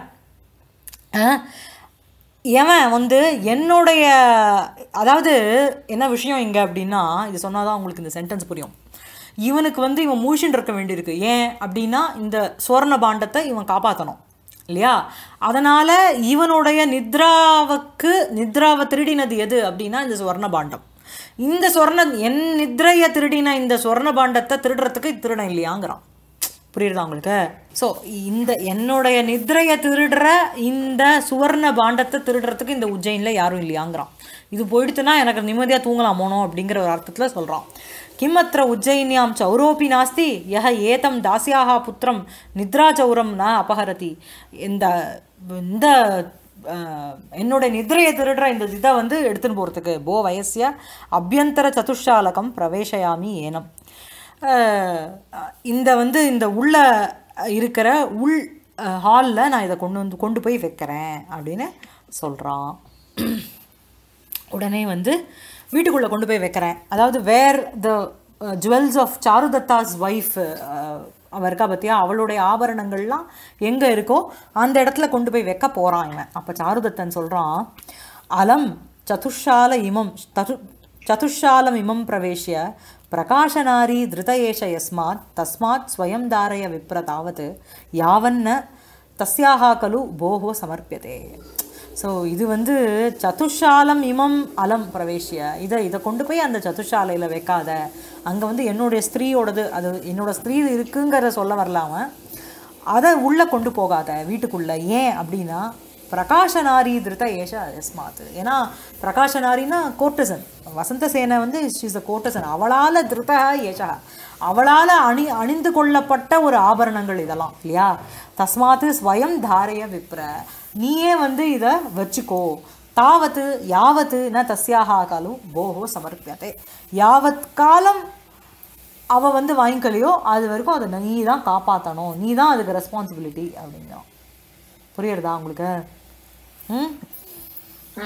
எவன் வந்து என்னுடைய அதாவது என்ன விஷயம் இங்கே அப்படின்னா இது சொன்னால் தான் உங்களுக்கு இந்த சென்டென்ஸ் புரியும் இவனுக்கு வந்து இவன் மூழ்கின்னு இருக்க வேண்டியிருக்கு ஏன் அப்படின்னா இந்த சுவர்ண பாண்டத்தை இவன் காப்பாற்றணும் இல்லையா அதனால் இவனுடைய நித்ராவுக்கு நித்ராவை திருடினது எது அப்படின்னா இந்த சுவர்ண பாண்டம் இந்த சொர்ண என் நித்ரையை திருடின இந்த சொர்ண பாண்டத்தை திருடுறதுக்கு திருடன் இல்லையாங்கிறான் புரியுதா உங்களுக்கு ஸோ இந்த என்னுடைய நித்ரையை திருடுற இந்த சுவர்ண பாண்டத்தை திருடுறதுக்கு இந்த உஜ்ஜயினில் யாரும் இல்லையாங்கிறான் இது போயிடுத்துனா எனக்கு நிம்மதியாக தூங்கலாம் போனோம் அப்படிங்கிற ஒரு அர்த்தத்தில் சொல்கிறான் கிமத்திர உஜ்ஜயின்யாம் சௌரோபி நாஸ்தி யஹ ஏதம் தாசியாக புத்திரம் நித்ராச்சௌரம் ந அபஹரதி இந்த இந்த அஹ், என்னோட நித்ரையை திருடுற இந்த இதை வந்து எடுத்துன்னு போகிறதுக்கு போ வயசிய அபியந்தர சதுஷாலகம் பிரவேசயாமி ஏனம் அஹ், இந்த வந்து இந்த உள்ள இருக்கிற உள் ஹாலில் நான் இதை கொண்டு வந்து கொண்டு போய் வைக்கிறேன் அப்படின்னு சொல்கிறான் உடனே வந்து வீட்டுக்குள்ளே கொண்டு போய் வைக்கிறேன் அதாவது where the jewels of Charudatta's wife அவ இருக்கா பத்தியா அவளுடைய ஆபரணங்கள்லாம் எங்கே இருக்கோ அந்த இடத்துல கொண்டு போய் வைக்க போகிறான் இவன் அப்போ சாருதத்தன் சொல்கிறான் அலம் சதுஷால இமம் தது சதுஷாலம் இமம் பிரவேசிய பிரகாஷனாரி திருத ஏஷ யஸ்மாத் தஸ்மாத் ஸ்வயம் தாரய விப்ர தாவத் யாவன்ன தஸ்யாக கலு போகோ சமர்ப்பியதே ஸோ இது வந்து சதுஷாலம் இமம் அலம் பிரவேசிய இதை இதை கொண்டு போய் அந்த சதுஷாலையில் வைக்காத அங்கே வந்து என்னுடைய ஸ்திரீயோடது அது என்னோட ஸ்திரீ இருக்குங்கிறத சொல்ல வரலாம அதை உள்ளே கொண்டு போகாத வீட்டுக்குள்ளே ஏன் அப்படின்னா பிரகாஷனாரி திருத்த ஏஷ எஸ்மாத் ஏன்னா பிரகாஷனாரின்னா கோட்டசன் வசந்தசேனை வந்து ஷீஸ் அ கோட்டசன் அவளால் திருத்த ஏஷா அவளால் அணி அணிந்து கொள்ளப்பட்ட ஒரு ஆபரணங்கள் இதெல்லாம் இல்லையா தஸ்மாத்து ஸ்வயம் தாரைய விப்ர நீயே வந்து இதை வச்சுக்கோ தாவத்து யாவத்து ந தஸ்யாக காலும் போகோ சமர்ப்பியதே யாவத் காலம் அவள் வந்து வாங்கிக்கலையோ அது வரைக்கும் அதை நீ தான் காப்பாற்றணும் நீ தான் அதுக்கு ரெஸ்பான்சிபிலிட்டி அப்படிங்கிறான் புரியுறதா உங்களுக்கு ம் ம்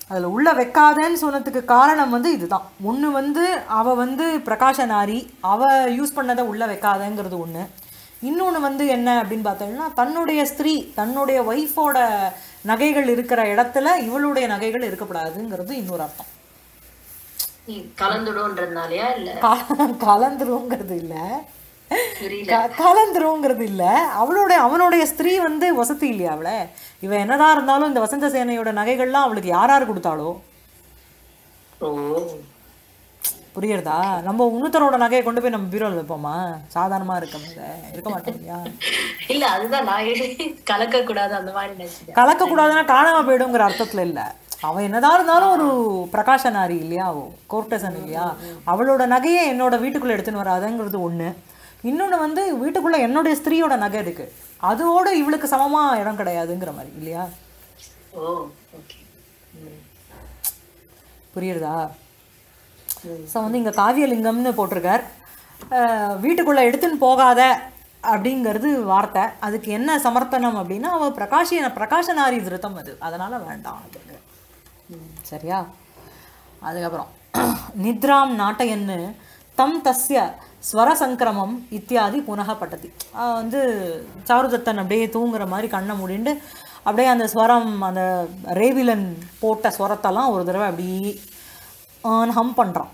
அதில் உள்ள வைக்காதேன்னு சொன்னதுக்கு காரணம் வந்து இதுதான் ஒன்று வந்து அவ வந்து பிரகாஷ நாரி அவ யூஸ் பண்ணதை உள்ள வைக்காதேங்கிறது ஒன்று இன்னொன்று வந்து என்ன அப்படின்னு பார்த்தோம்னா தன்னுடைய ஸ்திரீ தன்னுடைய ஒய்ஃபோட நகைகள் இருக்கிற இடத்துல இவளுடைய நகைகள் இருக்கக்கூடாதுங்கிறது இன்னொரு அர்த்தம் நீ கலந்துடும்ன்றதுனாலயா இல்ல க- கலந்துருங்கிறது இல்லை புரியல க- கலந்துருங்கிறது இல்லை அவளுடைய அவனுடைய ஸ்திரீ வந்து வசதி இல்லையா அவளை இவ என்னதான் இருந்தாலும் இந்த வசந்த சேனையோட நகைகள்லாம் அவளுக்கு யார் யார் கொடுத்தாளோ ஓ புரியுறதா நம்ம இன்னொருத்தரோட நகையை கொண்டு போய் நம்ம பீரோல வைப்போமா சாதாரணமா இருக்கும் இதை இருக்க மாட்டோம் இல்லையா இல்ல அதுதான் நான் கலக்க கூடாது அந்த மாதிரி நினைச்சிட்டேன் கலக்கக்கூடாதுன்னா காணாம போயிடுங்கிற அர்த்தத்துல இல்ல அவன் என்னதான் இருந்தாலும் ஒரு பிரகாஷ நாரி இல்லையா அவ கோர்டசன் இல்லையா அவளோட நகையை என்னோட வீட்டுக்குள்ள எடுத்துன்னு வராதுங்கிறது ஒண்ணு இன்னொன்னு வந்து வீட்டுக்குள்ள என்னுடைய ஸ்திரீயோட நகை இருக்கு அதோட இவளுக்கு சமமா இடம் கிடையாதுங்கிற மாதிரி இல்லையா ஓ ஓகே புரியுறதா ஸோ வந்து இங்கே காவியலிங்கம்னு போட்டிருக்கார் அஹ் வீட்டுக்குள்ளே எடுத்துன்னு போகாத அப்படிங்கிறது வார்த்தை அதுக்கு என்ன சமர்ப்பணம் அப்படின்னா அவள் பிரகாஷிய பிரகாஷனாரி விருத்தம் அது அதனால் வேண்டாம் அதுக்கு ம், சரியா அதுக்கப்புறம் நித்ராம் நாட்டயன்னு தம் தஸ்ய ஸ்வர சங்கிரமம் இத்தியாதி புனக பட்டதி அஹ் வந்து சாருதத்தன் அப்படியே தூங்குற மாதிரி கண்ணை மூடிண்டு அப்படியே அந்த ஸ்வரம் அந்த ரேவிலன் போட்ட ஸ்வரத்தெல்லாம் ஒரு தடவை அப்படி ஹம் பண்ணுறான்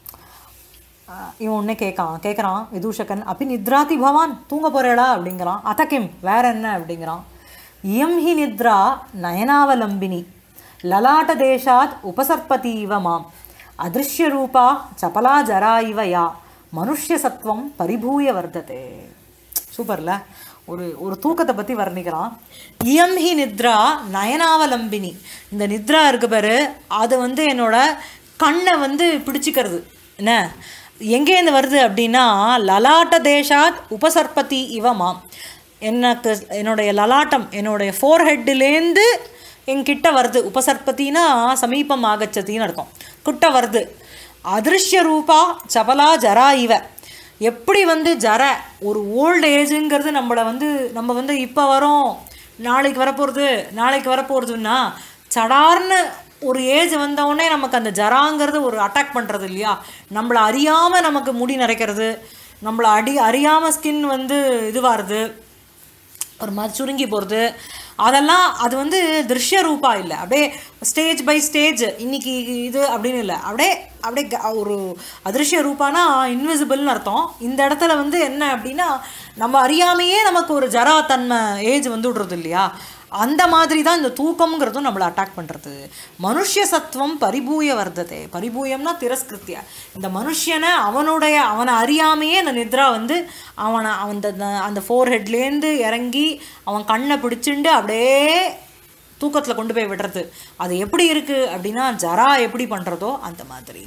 இவன் உடனே கேட்கான் கேட்குறான் விதூஷகன் அப்படி நித்ராதி பவான் தூங்க போறேடா அப்படிங்கிறான் அதகிம் வேற என்ன அப்படிங்கிறான் இயம் ஹி நித்ரா நயனாவலம்பினி லலாட்ட தேசாத் உபசர்பதி இவ மாம் அதிருஷ்ய ரூபா சபலா ஜரா இவ யா மனுஷ்ய சத்வம் பரிபூய வர்த்ததே சூப்பர்ல ஒரு ஒரு தூக்கத்தை பற்றி வர்ணிக்கிறான் இயம் ஹி நித்ரா நயனாவலம்பினி இந்த நித்ரா இருக்கு பாரு அது வந்து என்னோட கண்ணை வந்து பிடிச்சிக்கிறது என்ன எங்கேருந்து வருது அப்படின்னா லலாட்ட தேசாத் உபசர்பதி இவமாம் எனக்கு என்னுடைய லலாட்டம் என்னுடைய ஃபோர்ஹெட்லேருந்து என்கிட்ட வருது உபசர்பத்தினா சமீபம் ஆகச்சத்தின்னு அர்த்தம் கிட்ட வருது அதிருஷ்ய ரூபா சபலா ஜரா இவ எப்படி வந்து ஜர ஒரு ஓல்டு ஏஜுங்கிறது நம்மளை வந்து நம்ம வந்து இப்போ வரோம் நாளைக்கு வரப்போகிறது நாளைக்கு வரப்போகிறதுன்னா சடார்னு ஒரு ஏஜ் வந்தவுடனே நமக்கு அந்த ஜராங்கிறது ஒரு அட்டாக் பண்ணுறது இல்லையா நம்மளை அறியாமல் நமக்கு முடி நரைக்கிறது நம்மளை அடி அறியாமல் ஸ்கின் வந்து இதுவாகிறது ஒரு மாதிரி சுருங்கி போகிறது அதெல்லாம் அது வந்து திருஷ்ய ரூபா இல்லை அப்படியே ஸ்டேஜ் பை ஸ்டேஜ் இன்னைக்கு இது அப்படின்னு இல்லை அப்படியே அப்படியே க- ஒரு அதிருஷ்ய ரூபானா இன்விசிபிள்னு அர்த்தம் இந்த இடத்துல வந்து என்ன அப்படின்னா நம்ம அறியாமையே நமக்கு ஒரு ஜரா தன்மை ஏஜ் வந்து விடுறது இல்லையா அந்த மாதிரி தான் இந்த தூக்கம்ங்கிறதும் நம்மளை அட்டாக் பண்ணுறது மனுஷ்ய சத்துவம் பரிபூய வர்த்ததே பரிபூயம்னா திரஸ்கிருத்திய இந்த மனுஷனை அவனுடைய அவனை அறியாமையே அந்த நித்ரா வந்து அவனை அந்த அந்த ஃபோர் ஹெட்லேருந்து இறங்கி அவன் கண்ணை பிடிச்சிண்டு அப்படியே தூக்கத்தில் கொண்டு போய் விடுறது அது எப்படி இருக்குது அப்படின்னா ஜரா எப்படி பண்ணுறதோ அந்த மாதிரி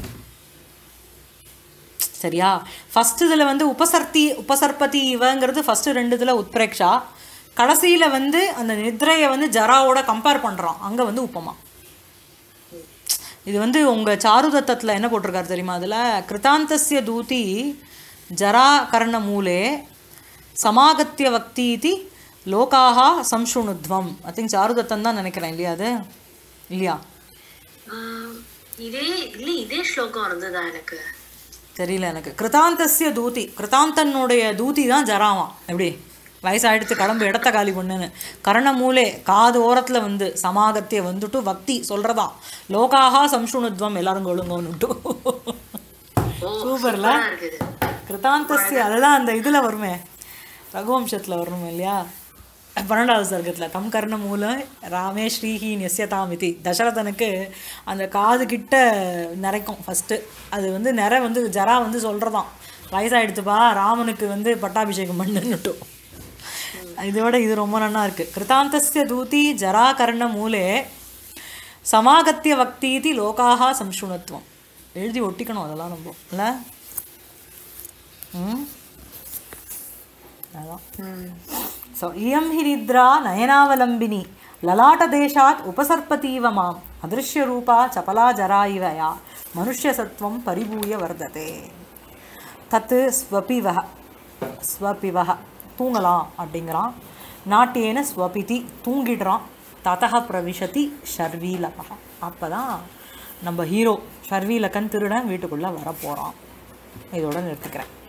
சரியா ஃபர்ஸ்ட் இதில் வந்து உபசர்த்தி உபசர்பதி இவங்கிறது ஃபஸ்ட்டு ரெண்டு இதில் உத்பிரேக்ஷா கடைசியில் வந்து அந்த நித்ரையை வந்து ஜராவோட கம்பேர் பண்ணுறான் அங்கே வந்து உப்பமா இது வந்து உங்கள் சாருதத்தத்தில் என்ன போட்டிருக்காரு தெரியுமா அதில் கிருதாந்தஸ்ய தூதி ஜரா கர்ண மூலே சமாகத்திய வக்தி இது லோகாக சம்சுணுத்வம் ஐ திங்க் சாருதத்தன் தான் நினைக்கிறேன் இல்லையா அது இல்லையா ஆஹ் இதே இல்ல இதே ஸ்லோகம் இருந்ததா எனக்கு தெரியல எனக்கு கிருதாந்தஸ்ய தூதி கிருதாந்தனுடைய தூதி தான் ஜராவான் எப்படி வயசாயிடுத்து கிளம்பு இடத்த காலி பண்ணுன்னு கரண மூலே காது ஓரத்தில் வந்து சமாகத்திய வந்துட்டு பக்தி சொல்கிறதா லோகாகா சம்சுணுத்வம் எல்லாரும் கொழுங்கன்னுட்டு ஓ சூப்பர்ல சூப்பரா இருக்குது கிருதாந்தஸ்ய அதுதான் அந்த இதில் வருமே ரகுவம்சத்தில் வரணும் இல்லையா பன்னெண்டாவது சர்க்கத்தில் தம் கர்ண மூலம் ராமே ஸ்ரீஹி நெஸ்யதாம் இதி தசரதனுக்கு அந்த காது கிட்ட நிறைக்கும் ஃபஸ்ட்டு அது வந்து நிறை வந்து ஜரா வந்து சொல்கிறதாம் வயசாயிடுத்துப்பா ராமனுக்கு வந்து பட்டாபிஷேகம் பண்ணுன்னுட்டும் இதோட இது ரொம்ப நன்னா இருக்குது கிருதாந்தஸ்ய தூதி ஜரா கர்ண மூலே சமாகத்திய வக்தீதி லோகாக சம்சுணத்துவம் எழுதி ஒட்டிக்கணும் அதெல்லாம் நம்ம இல்லை ம் அதான் ஸோ இயம் ஹி நித்ரா நயனாவலம்பினி லலாட்டதேशात् உபசர்பதீவ மாம் அதிருஷ்யரூபா சபலா ஜரா இவ யா மனுஷ்யசத்வம் பரிபூய வர்த்ததே தத்து ஸ்வபிவக ஸ்வபிவக தூங்கலாம் அப்படிங்கிறான் நாட்டியேன ஸ்வபிதி தூங்கிடுறான் ததக பிரவிஷதி ஷர்வீலகா அப்போ தான் நம்ம ஹீரோ ஷர்வீலக்கன் திருடன் வீட்டுக்குள்ளே வர போகிறான் இதோட நிறுத்திக்கிறேன்